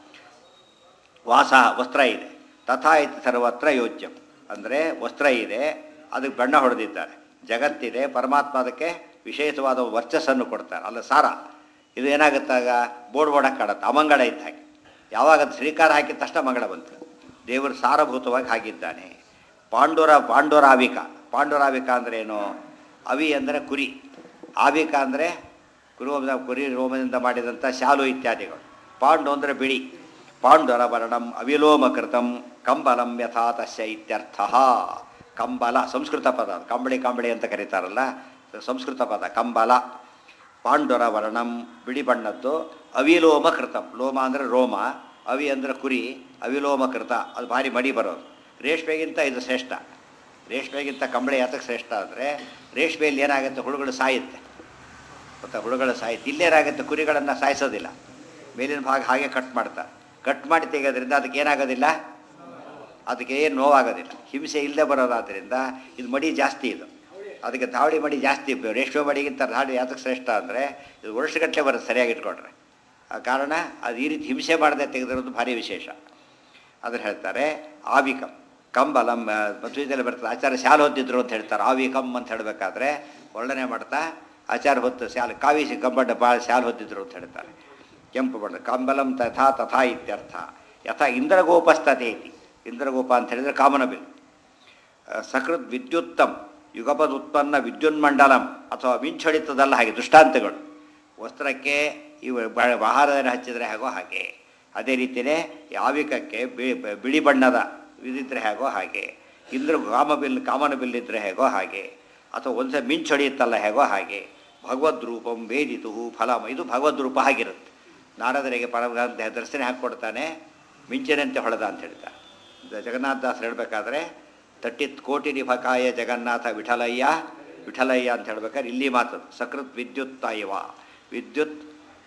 ವಾಸ ವಸ್ತ್ರ ಇದೆ ತಥಾ ಇತಿ ಸರ್ವತ್ರ ಯೋಜ್ಯಂ ಅಂದರೆ ವಸ್ತ್ರ ಇದೆ ಅದಕ್ಕೆ ಬಣ್ಣ ಹೊಡೆದಿದ್ದಾರೆ ಜಗತ್ತಿದೆ ಪರಮಾತ್ಮ ಅದಕ್ಕೆ ವಿಶೇಷವಾದ ವರ್ಚಸ್ಸನ್ನು ಕೊಡ್ತಾರೆ ಅಲ್ಲ ಸಾರ ಇದು ಏನಾಗುತ್ತಾಗ ಬೋರ್ಡ್ ಬೋರ್ಡಕ್ಕೆ ಕಾಡುತ್ತೆ ಅಮಂಗಳ ಇದ್ದ ಹಾಗೆ ಯಾವಾಗ ಅದು ಶ್ರೀಕಾರ ಹಾಕಿದ ತಕ್ಷಣ ಮಂಗಳ ಬಂತು ದೇವರು ಸಾರಭೂತವಾಗಿ ಹಾಕಿದ್ದಾನೆ ಪಾಂಡುರ ಪಾಂಡುರಾವಿಕ ಪಾಂಡುರಾವಿಕ ಅಂದರೆ ಏನು ಅವಿ ಅಂದರೆ ಕುರಿ ಆವಿಕ ಅಂದರೆ ಕುರುವಂದ ಕುರಿ ರೋಮದಿಂದ ಮಾಡಿದಂಥ ಶಾಲು ಇತ್ಯಾದಿಗಳು ಪಾಂಡು ಅಂದರೆ ಬಿಳಿ ಪಾಂಡುರ ವರ್ಣಂ ಅವಿಲೋಮಕೃತಂ ಕಂಬಲಂ ಯಥಾ ತಸ್ಯ ಇತ್ಯರ್ಥ ಕಂಬಲ ಸಂಸ್ಕೃತ ಪದ ಅದು. ಕಂಬಳಿ ಕಂಬಳಿ ಅಂತ ಕರೀತಾರಲ್ಲ ಅದು ಸಂಸ್ಕೃತ ಪದ ಕಂಬಲ ಪಾಂಡುರ ವರ್ಣಂ ಬಿಳಿ ಬಣ್ಣದ್ದು ಅವಿಲೋಮಕೃತಂ ಲೋಮ ಅಂದರೆ ರೋಮ ಅವಿ ಅಂದರೆ ಕುರಿ ಅವಿಲೋಮಕೃತ ಅದು ಭಾರಿ ಮಡಿ ಬರೋದು ರೇಷ್ಮೆಗಿಂತ ಇದು ಶ್ರೇಷ್ಠ ರೇಷ್ಮೆಗಿಂತ ಕಂಬಳಿ ಯಾತಕ್ಕೆ ಶ್ರೇಷ್ಠ ಅಂದರೆ ರೇಷ್ಮೆಯಲ್ಲಿ ಏನಾಗುತ್ತೆ ಹುಳುಗಳು ಸಾಯುತ್ತೆ ಮತ್ತು ಹುಳುಗಳು ಸಾಯುತ್ತೆ ಇಲ್ಲೇನಾಗುತ್ತೆ ಕುರಿಗಳನ್ನು ಸಾಯಿಸೋದಿಲ್ಲ ಮೇಲಿನ ಭಾಗ ಹಾಗೆ ಕಟ್ ಮಾಡ್ತಾರೆ ಕಟ್ ಮಾಡಿ ತೆಗೆಯೋದ್ರಿಂದ ಅದಕ್ಕೆ ಏನಾಗೋದಿಲ್ಲ ಅದಕ್ಕೆ ಏನು ನೋವಾಗೋದಿಲ್ಲ ಹಿಂಸೆ ಇಲ್ಲದೆ ಬರೋದಾದ್ದರಿಂದ ಇದು ಮಡಿ ಜಾಸ್ತಿ ಇದು ಅದಕ್ಕೆ ಧಾವಳಿ ಮಡಿ ಜಾಸ್ತಿ ರೇಷ್ಮೆ ಮಡಿಗಿಂತ ಧಾವಳಿ ಯಾತಕ್ಕೆ ಶ್ರೇಷ್ಠ ಅಂದರೆ ಇದು ವರ್ಷಗಟ್ಟಲೆ ಬರುತ್ತೆ ಸರಿಯಾಗಿ ಇಟ್ಕೊಂಡ್ರೆ ಆ ಕಾರಣ ಅದು ಈ ರೀತಿ ಹಿಂಸೆ ಮಾಡದೆ ತೆಗೆದಿರೋದು ಭಾರಿ ವಿಶೇಷ ಅದನ್ನು ಹೇಳ್ತಾರೆ ಆವಿಕಂ ಕಂಬಲಂ ಮಧ್ವದಲ್ಲಿ ಬರ್ತದೆ ಆಚಾರ್ಯ ಶಾಲೆ ಹೊತ್ತಿದ್ರು ಅಂತ ಹೇಳ್ತಾರೆ ಆವಿಕಂ ಅಂತ ಹೇಳಬೇಕಾದ್ರೆ ವರ್ಣನೆ ಮಾಡ್ತಾ ಆಚಾರ ಹೊತ್ತು ಶಾಲೆ ಕಾವಿ ಕಂಬಡ್ಡ ಭಾಳ ಶಾಲೆ ಹೊತ್ತಿದ್ರು ಅಂತ ಹೇಳ್ತಾರೆ ಕೆಂಪು ಬಣ್ಣ ಕಂಬಲಂ ತಥಾ ತಥಾ ಇತ್ಯರ್ಥ ಯಥಾ ಇಂದ್ರಗೋಪಸ್ಥತೆ ಇತಿ ಇಂದ್ರಗೋಪ ಅಂತ ಹೇಳಿದರೆ ಕಾಮನಬಿಲ್ ಸಕೃತ್ ವಿದ್ಯುತ್ತಮ್ ಯುಗಪದ ಉತ್ಪನ್ನ ವಿದ್ಯುನ್ಮಂಡಲಂ ಅಥವಾ ಮಿಂಚೊಡಿತದಲ್ಲ ಹಾಗೆ ದೃಷ್ಟಾಂತಗಳು ವಸ್ತ್ರಕ್ಕೆ ಇವು ಬ- ಆಹಾರವನ್ನು ಹಚ್ಚಿದರೆ ಹೇಗೋ ಹಾಗೆ ಅದೇ ರೀತಿಯೇ ಯಾವಿಕಕ್ಕೆ ಬಿ- ಬ- ಬಿಳಿ ಬಣ್ಣದ ಇದಿದ್ರೆ ಹೇಗೋ ಹಾಗೆ ಇಂದ್ರ ಕಾಮಬಿಲ್ ಕಾಮನ ಬಿಲ್ ಇದ್ದರೆ ಹೇಗೋ ಹಾಗೆ ಅಥವಾ ಒಂದ್ಸಲ ಮಿಂಚೊಡಿಯುತ್ತಲ್ಲ ಹೇಗೋ ಹಾಗೆ ಭಗವದ್ ರೂಪಂ ವೇದಿತು ಫಲಂ ಇದು ಭಗವದ್ ರೂಪ ಆಗಿರುತ್ತೆ ನಾರದರಿಗೆ ಪರಮಗಂಧ ದರ್ಶನ ಹಾಕ್ಕೊಡ್ತಾನೆ ಮಿಂಚಿನಂತೆ ಹೊಳೆದ ಅಂತ ಹೇಳ್ತಾರೆ ದ- ಜಗನ್ನಾಥದಾಸರು ಹೇಳಬೇಕಾದ್ರೆ ತಟ್ಟಿತ್ ಕೋಟಿ ನಿಭಕಾಯ ಜಗನ್ನಾಥ ವಿಠಲಯ್ಯ ವಿಠಲಯ್ಯ ಅಂತ ಹೇಳ್ಬೇಕಾದ್ರೆ ಇಲ್ಲಿ ಮಾತು ಸಕೃತ್ ವಿದ್ಯುತ್ ಇವ ವಿದ್ಯುತ್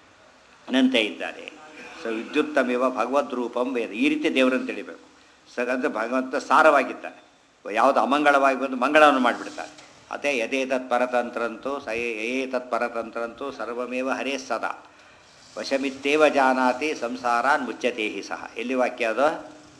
ನಂತೆ ಇದ್ದಾರೆ ಸೊ ವಿದ್ಯುತ್ತಮಿವ ಭಗವದ್ ರೂಪಂ ವೇದ ಈ ರೀತಿ ದೇವರನ್ನು ತಿಳಿಬೇಕು ಸ ಅಂದರೆ ಭಗವಂತ ಸಾರವಾಗಿದ್ದಾನೆ ಯಾವುದು ಅಮಂಗಳವಾಗಿ ಬಂದು ಮಂಗಳವನ್ನು ಮಾಡಿಬಿಡ್ತಾರೆ ಅದೇ ಯಥೇತತ್ ಪರತಂತ್ರಂತೂ ಸ ಏತತ್ ಪರತಂತ್ರಂತೂ ಸರ್ವಮೇವ ಹರೇ ಸದಾ ವಶಮಿತ್ತೇವ ಜಾನಾತಿ ಸಂಸಾರಾನ್ ಮುಚ್ಚತೆ ಹಿ ಸಹ ಎಲ್ಲಿ ವಾಕ್ಯ ಅದು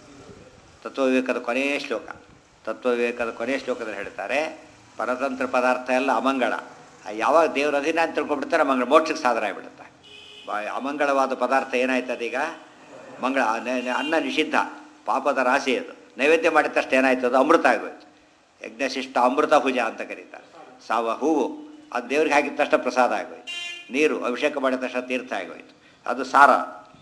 ತತ್ವವಿವೇಕದ ಕೊನೆಯ ಶ್ಲೋಕ ತತ್ವವಿವೇಕದ ಕೊನೆಯ ಶ್ಲೋಕದಲ್ಲಿ ಹೇಳ್ತಾರೆ ಪರತಂತ್ರ ಪದಾರ್ಥ ಎಲ್ಲ ಅಮಂಗಳ ಆ ಯಾವಾಗ ದೇವರ ಅಧೀನ ಅಂತ ತಿಳ್ಕೊಂಡ್ಬಿಡ್ತಾರೆ ಮಂಗಳ ಮೋಕ್ಷಕ್ಕೆ ಸಾಧನ ಆಗಿಬಿಡುತ್ತೆ ಬಾ- ಅಮಂಗಳವಾದ ಪದಾರ್ಥ ಏನಾಯ್ತದ ಈಗ ಮಂಗಳ ನ- ನ- ಅನ್ನ ನಿಷಿದ್ಧ ಪಾಪದ ರಾಶಿ ಅದು ನೈವೇದ್ಯ ಮಾಡಿದ ತಕ್ಷಣ ಏನಾಯ್ತು ಅದು ಅಮೃತ ಆಗೋಯ್ತು ಯಜ್ಞಶಿಷ್ಟ ಅಮೃತ ಭುಜ ಅಂತ ಕರೀತಾರೆ ಸಾವ ಹೂವು ಅದು ದೇವ್ರಿಗೆ ಹಾಕಿದ ತಕ್ಷಣ ಪ್ರಸಾದ ಆಗೋಯ್ತು ನೀರು ಅಭಿಷೇಕ ಮಾಡಿದ ತಕ್ಷಣ ತೀರ್ಥ ಆಗೋಯ್ತು ಅದು ಸಾರ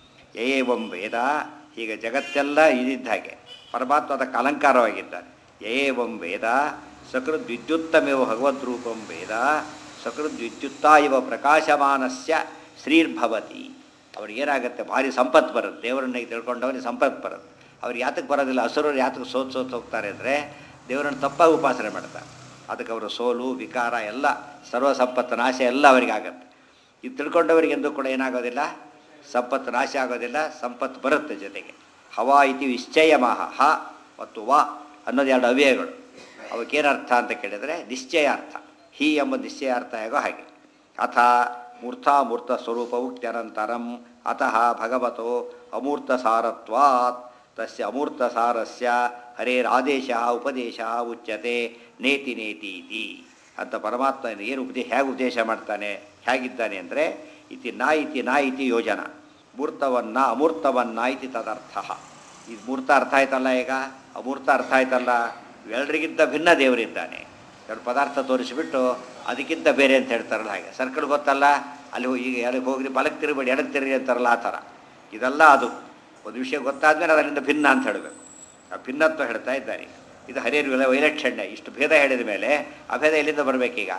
ಏವಂ ವೇದ ಈಗ ಜಗತ್ತೆಲ್ಲ ಇದಿದ್ದ ಹಾಗೆ ಪರಮಾತ್ಮ ಅದಕ್ಕೆ ಅಲಂಕಾರವಾಗಿದ್ದಾನೆ ಏವಂ ವೇದ ಸಕೃದ್ ವಿದ್ಯುತ್ತಮೇವ ಭಗವದ್ರೂಪಂ ವೇದ ಸಕೃದ್ ವಿದ್ಯುತ್ತ ಇವ ಪ್ರಕಾಶಮಾನಸ್ಯ ಶ್ರೀರ್ಭವತಿ ಅವ್ರಿಗೆ ಏನಾಗುತ್ತೆ ಭಾರಿ ಸಂಪತ್ತು ಬರುತ್ತೆ ದೇವರನ್ನ ತಿಳ್ಕೊಂಡವನಿಗೆ ಸಂಪತ್ತು ಬರುತ್ತೆ ಅವ್ರಿಗೆ ಯಾತಕ್ಕೆ ಬರೋದಿಲ್ಲ ಹಸುರರು ಯಾತಕ್ಕೆ ಸೋತ್ ಸೋತ್ ಹೋಗ್ತಾರೆ ಅಂದರೆ ದೇವರನ್ನು ತಪ್ಪಾಗಿ ಉಪಾಸನೆ ಮಾಡ್ತಾರೆ ಅದಕ್ಕೆ ಅವರು ಸೋಲು ವಿಕಾರ ಎಲ್ಲ ಸರ್ವ ಸಂಪತ್ತು ನಾಶ ಎಲ್ಲ ಅವರಿಗೆ ಆಗತ್ತೆ ಇದು ತಿಳ್ಕೊಂಡವರಿಗೆ ಎಂದೂ ಕೂಡ ಏನಾಗೋದಿಲ್ಲ ಸಂಪತ್ತು ನಾಶ ಆಗೋದಿಲ್ಲ ಸಂಪತ್ತು ಬರುತ್ತೆ ಜೊತೆಗೆ ಹವಾ ಇತಿ ನಿಶ್ಚಯಮಹ ಹ ಮತ್ತು ವ ಅನ್ನೋದು ಎರಡು ಅವ್ಯಯಗಳು ಅವಕ್ಕೇನರ್ಥ ಅಂತ ಕೇಳಿದರೆ ನಿಶ್ಚಯಾರ್ಥ ಹಿ ಎಂಬ ನಿಶ್ಚಯಾರ್ಥ ಹೇಗೋ ಹಾಗೆ ಅಥ ಮೂರ್ತಾಮೂರ್ತ ಸ್ವರೂಪ ಉಕ್ತ್ಯನಂತರಂ ಅತಃ ಭಗವತೋ ಅಮೂರ್ತ ಸಾರತ್ವಾತ್ ತಸ್ಯ ಅಮೂರ್ತ ಸಾರಸ್ಯ ಹರೇರಾದೇಶ ಉಪದೇಶ ಉಚ್ಯತೆ ನೇತಿ ನೇತಿ ಇತಿ ಅಂತ ಪರಮಾತ್ಮ ಏನು ಉಪದೇಶ ಹೇಗೆ ಉಪದೇಶ ಮಾಡ್ತಾನೆ ಹೇಗಿದ್ದಾನೆ ಅಂದರೆ ಇತಿ ನಾ ಇತಿ ನಾ ಇತಿ ಯೋಜನ ಮೂರ್ತವನ್ನ ಅಮೂರ್ತವನ್ನ ಇತಿ ತದರ್ಥ ಇದು ಮೂರ್ತ ಅರ್ಥ ಆಯ್ತಲ್ಲ ಈಗ ಅಮೂರ್ತ ಅರ್ಥ ಆಯ್ತಲ್ಲ ಎಲ್ಲರಿಗಿಂತ ಭಿನ್ನ ದೇವರಿದ್ದಾನೆ ಎರಡು ಪದಾರ್ಥ ತೋರಿಸಿಬಿಟ್ಟು ಅದಕ್ಕಿಂತ ಬೇರೆ ಅಂತ ಹೇಳ್ತಾರಲ್ಲ ಹಾಗೆ ಸರ್ಕಲ್ ಗೊತ್ತಲ್ಲ ಅಲ್ಲಿ ಹೋಗಿ ಈಗ ಎಲ್ಲಿಗೆ ಹೋಗ್ರಿ ಬಲಕ್ಕೆ ತಿರುಗಬೇಡಿ ಎಡಕ್ಕೆ ತಿರುಗಿ ಅಂತಾರಲ್ಲ ಆ ಥರ ಇದೆಲ್ಲ ಅದು ಒಂದು ವಿಷಯ ಗೊತ್ತಾದ್ಮೇಲೆ ಅದರಿಂದ ಭಿನ್ನ ಅಂತ ಹೇಳಬೇಕು ಆ ಭಿನ್ನತ್ವ ಹೇಳ್ತಾ ಇದ್ದಾರೆ ಇದು ಹರಿಯರ್ ವಿಲ ವೈಲಕ್ಷಣ್ಯ ಇಷ್ಟು ಭೇದ ಹೇಳಿದ ಮೇಲೆ ಅಭೇದ ಎಲ್ಲಿಂದ ಬರಬೇಕೀಗ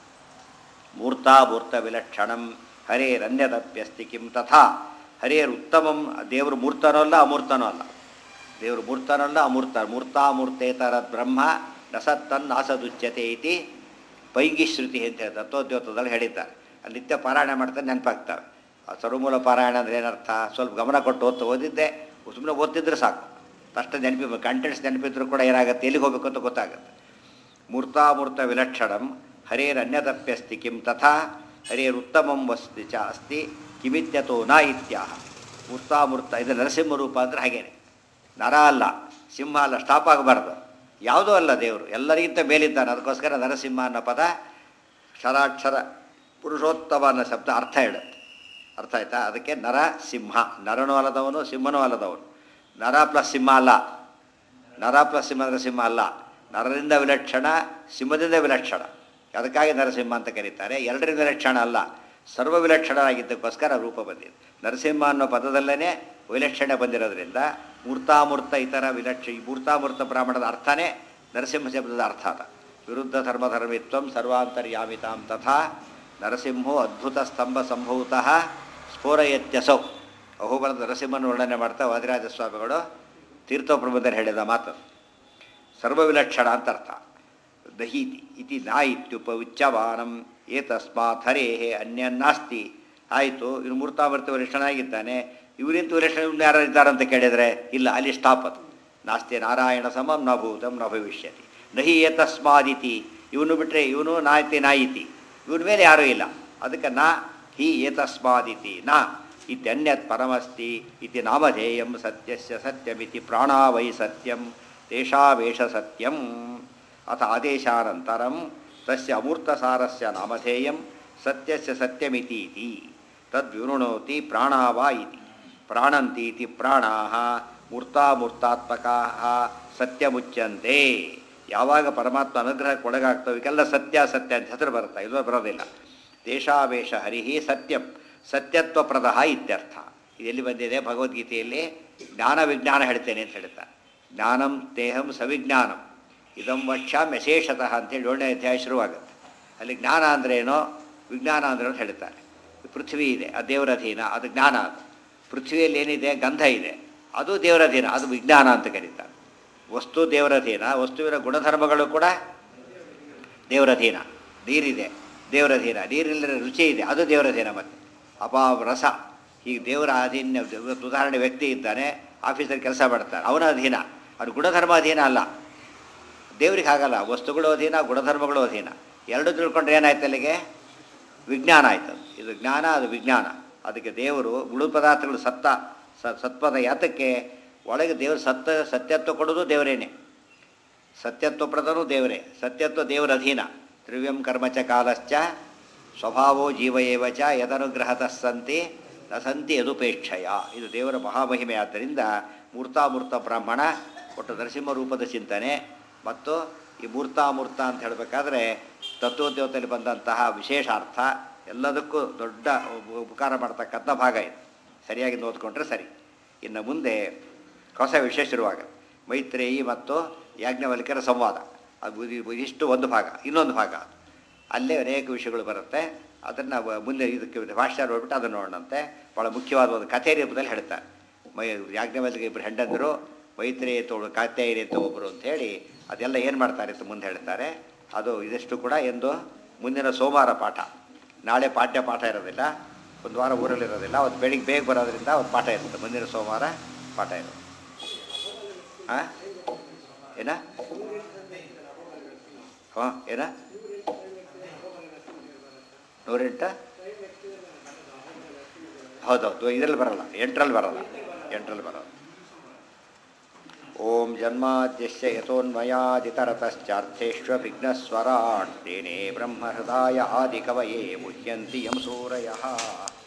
ಮೂರ್ತಾಮೂರ್ತ ವಿಲಕ್ಷಣಂ ಹರೇರನ್ಯದಪ್ಯಸ್ತಿ ಕಿಂ ತಥಾ ಹರೇರ್ ಉತ್ತಮಂ ದೇವರು ಮೂರ್ತನೂ ಅಲ್ಲ ಅಮೂರ್ತನೂ ಅಲ್ಲ ದೇವರು ಮೂರ್ತನೂ ಅಲ್ಲ ಅಮೂರ್ತ ಮೂರ್ತಾಮೂರ್ತೇತರ ಬ್ರಹ್ಮ ನಸತ್ತನ್ನಾಸದುಚ್ಯತೆ ಇತಿ ಪೈಂಗಿ ಶ್ರುತಿ ಅಂತ ಹೇಳಿ ತತ್ವೋದ್ಯೋತದಲ್ಲಿ ಹೇಳಿದ್ದಾರೆ ಅಲ್ಲಿ ನಿತ್ಯ ಪಾರಾಯಣ ಮಾಡ್ತಾರೆ ನೆನಪಾಗ್ತವೆ ಆ ಸರ್ವಮೂಲ ಪಾರಾಯಣ ಅಂದರೆ ಏನರ್ಥ ಸ್ವಲ್ಪ ಗಮನ ಕೊಟ್ಟು ಓದ್ತಾ ಓದಿದ್ದೆ ಸುಮ್ಮನೆ ಓದ್ತಿದ್ರೆ ಸಾಕು ತಕ್ಷಣ ನೆನಪಿ ಕಂಟೆಂಟ್ಸ್ ನೆನಪಿದ್ರು ಕೂಡ ಏನಾಗುತ್ತೆ ಎಲ್ಲಿಗೆ ಹೋಗ್ಬೇಕು ಅಂತ ಗೊತ್ತಾಗುತ್ತೆ ಮೂರ್ತಾಮೂರ್ತ ವಿಲಕ್ಷಣಂ ಹರೇರನ್ಯದಪ್ಯಸ್ತಿ ಕಿಂ ತಥಾ ಹರೇರುತ್ತಮಂ ವಸ್ತಿ ಚ ಅಸ್ತಿ ಕಿಮಿತ್ಯತೋ ನ ಇತ್ಯಾಹ ಮೂರ್ತಾಮೂರ್ತ ಇದು ನರಸಿಂಹ ರೂಪ ಅಂದರೆ ಹಾಗೇನೆ ನರ ಅಲ್ಲ ಸಿಂಹ ಅಲ್ಲ ಸ್ಟಾಪ್ ಆಗಬಾರ್ದು ಯಾವುದೂ ಅಲ್ಲ ದೇವರು ಎಲ್ಲರಿಗಿಂತ ಮೇಲಿದ್ದಾನೆ ಅದಕ್ಕೋಸ್ಕರ ನರಸಿಂಹ ಅನ್ನೋ ಪದ ಕ್ಷರಾಕ್ಷರ ಪುರುಷೋತ್ತಮ ಅನ್ನೋ ಶಬ್ದ ಅರ್ಥ ಹೇಳುತ್ತೆ ಅರ್ಥ ಆಯ್ತಾ ಅದಕ್ಕೆ ನರ ಸಿಂಹ ನರನೂ ಅಲ್ಲದವನು ಸಿಂಹನೂ ಅಲ್ಲದವನು ನರ ಪ್ಲಸ್ ಸಿಂಹ ಅಲ್ಲ ನರ ಪ್ಲಸ್ ಸಿಂಹ ಅಂದರೆ ಸಿಂಹ ಅಲ್ಲ ನರರಿಂದ ವಿಲಕ್ಷಣ ಸಿಂಹದಿಂದ ವಿಲಕ್ಷಣ ಅದಕ್ಕಾಗಿ ನರಸಿಂಹ ಅಂತ ಕರೀತಾರೆ ಎರಡರಿಂದ ವಿಲಕ್ಷಣ ಅಲ್ಲ ಸರ್ವ ವಿಲಕ್ಷಣರಾಗಿದ್ದಕ್ಕೋಸ್ಕರ ರೂಪ ಬಂದಿದೆ ನರಸಿಂಹ ಅನ್ನೋ ಪದದಲ್ಲೇ ವಿಲಕ್ಷಣೆ ಬಂದಿರೋದ್ರಿಂದ ಮೂರ್ತಾಮೂರ್ತ ಇತರ ವಿಲಕ್ಷ ಈ ಮೂರ್ತಾಮೂರ್ತ ಬ್ರಾಹ್ಮಣದ ಅರ್ಥನೇ ನರಸಿಂಹ ಶಬ್ದದ ಅರ್ಥ ಅದ ವಿರುದ್ಧ ಧರ್ಮಧರ್ಮಿತ್ವಂ ಸರ್ವಾಂತರ್ಯಾಮಿತಾಂ ತಥಾ ನರಸಿಂಹೋ ಅದ್ಭುತ ಸ್ತಂಭ ಸಂಭೂತಃ ಸ್ಫೋರಯತ್ಯಸೌ ಅಹೋಬಲದ ನರಸಿಂಹನ ವರ್ಣನೆ ಮಾಡ್ತಾ ವಾದಿರಾಜ ಸ್ವಾಮಿಗಳು ತೀರ್ಥೋಪ್ರಬಂಧರು ಹೇಳಿದ ಮಾತು ಸರ್ವವಿಲಕ್ಷಣ ಅಂತ ಅರ್ಥ ದಹೀತಿ ಇತಿ ನಾ ಇತ್ಯುಪ ಉಚ್ಚವಾನಂ ಏತಸ್ಮಾತ್ ಹರೇ ಅನ್ಯನ್ನಾಸ್ತಿ ಆಯಿತು ಇನ್ನು ಮೂರ್ತಾಮೃತ ವಿಲಕ್ಷಣ ಆಗಿದ್ದಾನೆ ಇವರಿಂತ ವಿಲಕ್ಷಣ ಯಾರು ಇದ್ದಾರೆ ಅಂತ ಕೇಳಿದರೆ ಇಲ್ಲ ಅಲ್ಲಿ ಸ್ಟಾಪ್ ಅದು ನಾಸ್ತಿ ನಾರಾಯಣ ಸಮಂ ನ ಭೂತಂ ನ ಭವಿಷ್ಯತಿ ನಹಿ ಏತಸ್ಮಾದಿತಿ ಇವನು ಬಿಟ್ಟರೆ ಇವನು ನಾಯ್ತಿ ನಾಯಿತಿ ಇವನ ಮೇಲೆ ಯಾರೂ ಇಲ್ಲ ಅದಕ್ಕೆ ನಾ ಹಿ ಏತಸ್ಮಾದಿತಿ ನಾ ಇತ್ಯನ್ಯತ್ ಪರಮಸ್ತಿ ಇತಿ ನಾಮಧೇಯಂ ಸತ್ಯಸ್ಯ ಸತ್ಯಮಿತಿ ಪ್ರಾಣಾ ವೈ ಸತ್ಯಂ ತೇಷಾವೇಷ ಸತ್ಯಂ ಅಥ ಆದೇಶಾನಂತರಂ ತಸ್ಯ ಅಮೂರ್ತಸಾರಸ್ಯ ನಾಮಧೇಯಂ ಸತ್ಯಸ್ಯ ಸತ್ಯಮಿತಿ ಇತಿ ತದ್ವಿವೃಣೋತಿ ಪ್ರಾಣಾ ವಾ ಇತಿ ಪ್ರಾಣಂತೀತಿ ಪ್ರಾಣಾಹ ಮೂರ್ತಾಮೂರ್ತಾತ್ಮಕಾಹ ಸತ್ಯಮುಚ್ಯಂತೆ ಯಾವಾಗ ಪರಮಾತ್ಮ ಅನುಗ್ರಹಕ್ಕೆ ಒಳಗಾಗ್ತವೆ ಇದಕ್ಕೆಲ್ಲ ಸತ್ಯ ಸತ್ಯ ಅಂತ ಹೆಸರು ಬರುತ್ತೆ ಇದು ಬರೋದಿಲ್ಲ ದೇಶಾವೇಶ ಹರಿಹಿ ಸತ್ಯಂ ಸತ್ಯತ್ವಪ್ರದ ಇತ್ಯರ್ಥ ಇದೆಲ್ಲಿ ಬಂದಿದೆ ಭಗವದ್ಗೀತೆಯಲ್ಲಿ ಜ್ಞಾನ ವಿಜ್ಞಾನ ಹೇಳ್ತೇನೆ ಅಂತ ಹೇಳ್ತಾರೆ ಜ್ಞಾನಂ ದೇಹಂ ಸವಿಜ್ಞಾನಂ ಇದಂ ವಕ್ಷಾಮ್ ಯಶೇಷತಃ ಅಂತೇಳಿ ಏಳನೇ ಅಧ್ಯಾಯ ಶುರುವಾಗುತ್ತೆ ಅಲ್ಲಿ ಜ್ಞಾನ ಅಂದ್ರೇನೋ ವಿಜ್ಞಾನ ಅಂದ್ರೆ ಅಂತ ಹೇಳ್ತಾರೆ ಪೃಥ್ವಿ ಇದೆ ಅದು ದೇವರ ಅಧೀನ ಅದು ಜ್ಞಾನ ಅದು ಪೃಥ್ವಿಯಲ್ಲಿ ಏನಿದೆ ಗಂಧ ಇದೆ ಅದು ದೇವರ ಅಧೀನ ಅದು ವಿಜ್ಞಾನ ಅಂತ ಕರೀತಾರೆ ವಸ್ತು ದೇವರ ಅಧೀನ ವಸ್ತುವಿನ ಗುಣಧರ್ಮಗಳು ಕೂಡ ದೇವರ ಅಧೀನ ನೀರಿದೆ ದೇವರ ಅಧೀನ ನೀರಿಲ್ಲದ ರುಚಿ ಇದೆ ಅದು ದೇವರ ಅಧೀನ ಮತ್ತೆ ಅಪಾವ ರಸ ಹೀಗೆ ದೇವರ ಅಧೀನ ಇವತ್ತು ಉದಾಹರಣೆ ವ್ಯಕ್ತಿ ಇದ್ದಾನೆ ಆಫೀಸಲ್ಲಿ ಕೆಲಸ ಮಾಡ್ತಾನೆ ಅವನ ಅಧೀನ ಅವನು ಗುಣಧರ್ಮ ಅಧೀನ ಅಲ್ಲ ದೇವ್ರಿಗೆ ಹಾಗಲ್ಲ ವಸ್ತುಗಳು ಅಧೀನ ಗುಣಧರ್ಮಗಳು ಅಧೀನ ಎರಡು ತಿಳ್ಕೊಂಡ್ರೆ ಏನಾಯ್ತು ಅಲ್ಲಿಗೆ ವಿಜ್ಞಾನ ಆಯ್ತು ಅದು. ಇದು ಜ್ಞಾನ ಅದು ವಿಜ್ಞಾನ ಅದಕ್ಕೆ ದೇವರು ಉಳು ಪದಾರ್ಥಗಳು ಸತ್ತ ಸ ಸತ್ಪದ ಯಾತಕ್ಕೆ ಒಳಗೆ ದೇವರು ಸತ್ತ ಸತ್ಯತ್ವ ಕೊಡೋದು ದೇವರೇನೆ ಸತ್ಯತ್ವ ಪ್ರದನು ದೇವರೇ ಸತ್ಯತ್ವ ದೇವರ ಅಧೀನ ತ್ರಿವ್ಯಂ ಕರ್ಮಚ ಕಾಲಶ್ಚ ಸ್ವಭಾವೋ ಜೀವ ಏವ ಚ ಯದನುಗ್ರಹತಃ ಸಂತಿ ನ ಸಂತಿ ಯದುಪೇಕ್ಷಯ ಇದು ದೇವರ ಮಹಾಮಹಿಮೆ ಆದ್ದರಿಂದ ಮೂರ್ತಾಮೂರ್ತ ಬ್ರಾಹ್ಮಣ ಒಟ್ಟು ನರಸಿಂಹ ರೂಪದ ಚಿಂತನೆ ಮತ್ತು ಈ ಮೂರ್ತಾಮೂರ್ತ ಅಂತ ಹೇಳಬೇಕಾದ್ರೆ ತತ್ವೋದ್ಯೋಗದಲ್ಲಿ ಬಂದಂತಹ ವಿಶೇಷ ಅರ್ಥ ಎಲ್ಲದಕ್ಕೂ ದೊಡ್ಡ ಉಪ- ಉಪಕಾರ ಮಾಡ್ತಕ್ಕಂಥ ಭಾಗ ಇದು ಸರಿಯಾಗಿ ಓದ್ಕೊಂಡ್ರೆ ಸರಿ ಇನ್ನು ಮುಂದೆ ಹೊಸ ವಿಷಯ ಶುರುವಾಗುತ್ತೆ ಮೈತ್ರೇಯಿ ಮತ್ತು ಯಾಜ್ಞವಲ್ಕ್ಯರ ಸಂವಾದ ಅದು ಇದು- ಇದಿಷ್ಟು ಒಂದು ಭಾಗ ಇನ್ನೊಂದು ಭಾಗ ಅದು ಅಲ್ಲೇ ಅನೇಕ ವಿಷಯಗಳು ಬರುತ್ತೆ ಅದನ್ನು ಮುಂದೆ ಇದಕ್ಕೆ ಭಾಷೆ ನೋಡ್ಬಿಟ್ಟು ಅದನ್ನು ನೋಡೋಣಂತೆ ಭಾಳ ಮುಖ್ಯವಾದ ಒಂದು ಕಥೆ ರೂಪದಲ್ಲಿ ಹೇಳ್ತಾರೆ ಮೈ ಯಾಜ್ಞವಲ್ಕ್ಯ ಇಬ್ಬರು ಹೆಂಡಂದರು ಮೈತ್ರೇಯ ತೋಳು ಕಾತ್ಯಾಯಿರಿ ಅಂತ ಒಬ್ಬರು ಅಂತ ಹೇಳಿ ಅದೆಲ್ಲ ಏನು ಮಾಡ್ತಾರೆ ಅಂತ ಮುಂದೆ ಹೇಳ್ತಾರೆ ಅದು ಇದಿಷ್ಟು ಕೂಡ ಎಂದು ಮುಂದಿನ ಸೋಮವಾರ ಪಾಠ ನಾಳೆ ಪಾಠ್ಯ ಪಾಠ ಇರೋದಿಲ್ಲ ಒಂದು ವಾರ ಊರಲ್ಲಿರೋದಿಲ್ಲ ಅವತ್ತು ಬೆಳಿಗ್ಗೆ ಬೇಗ ಬರೋದ್ರಿಂದ ಅವತ್ತು ಪಾಠ ಇರುತ್ತೆ ಮುಂದಿನ ಸೋಮವಾರ ಪಾಠ ಇರುತ್ತೆ ಹಾಂ ಏನ ಹಾಂ ಏನ ನೂರೆಂಟ ಹೌದೌದು ಇದರಲ್ಲಿ ಬರಲ್ಲ ಎಂಟರಲ್ಲಿ ಬರಲ್ಲ ಎಂಟರಲ್ಲಿ ಬರಲ್ಲ ಓಂ ಜನ್ಮಾದ್ಯಸ್ಯ ಯತೋನ್ಮಯಾದಿತರತಶ್ಚಾರ್ಥೇಷ್ವಭಿಘ್ನಸ್ವರಾಟ್ ತೇನೇ ಬ್ರಹ್ಮಹೃದಾಯ ಆದಿಕವಯೇ ಮುಹ್ಯಂತಿ ಯಂ ಸೂರಯಃ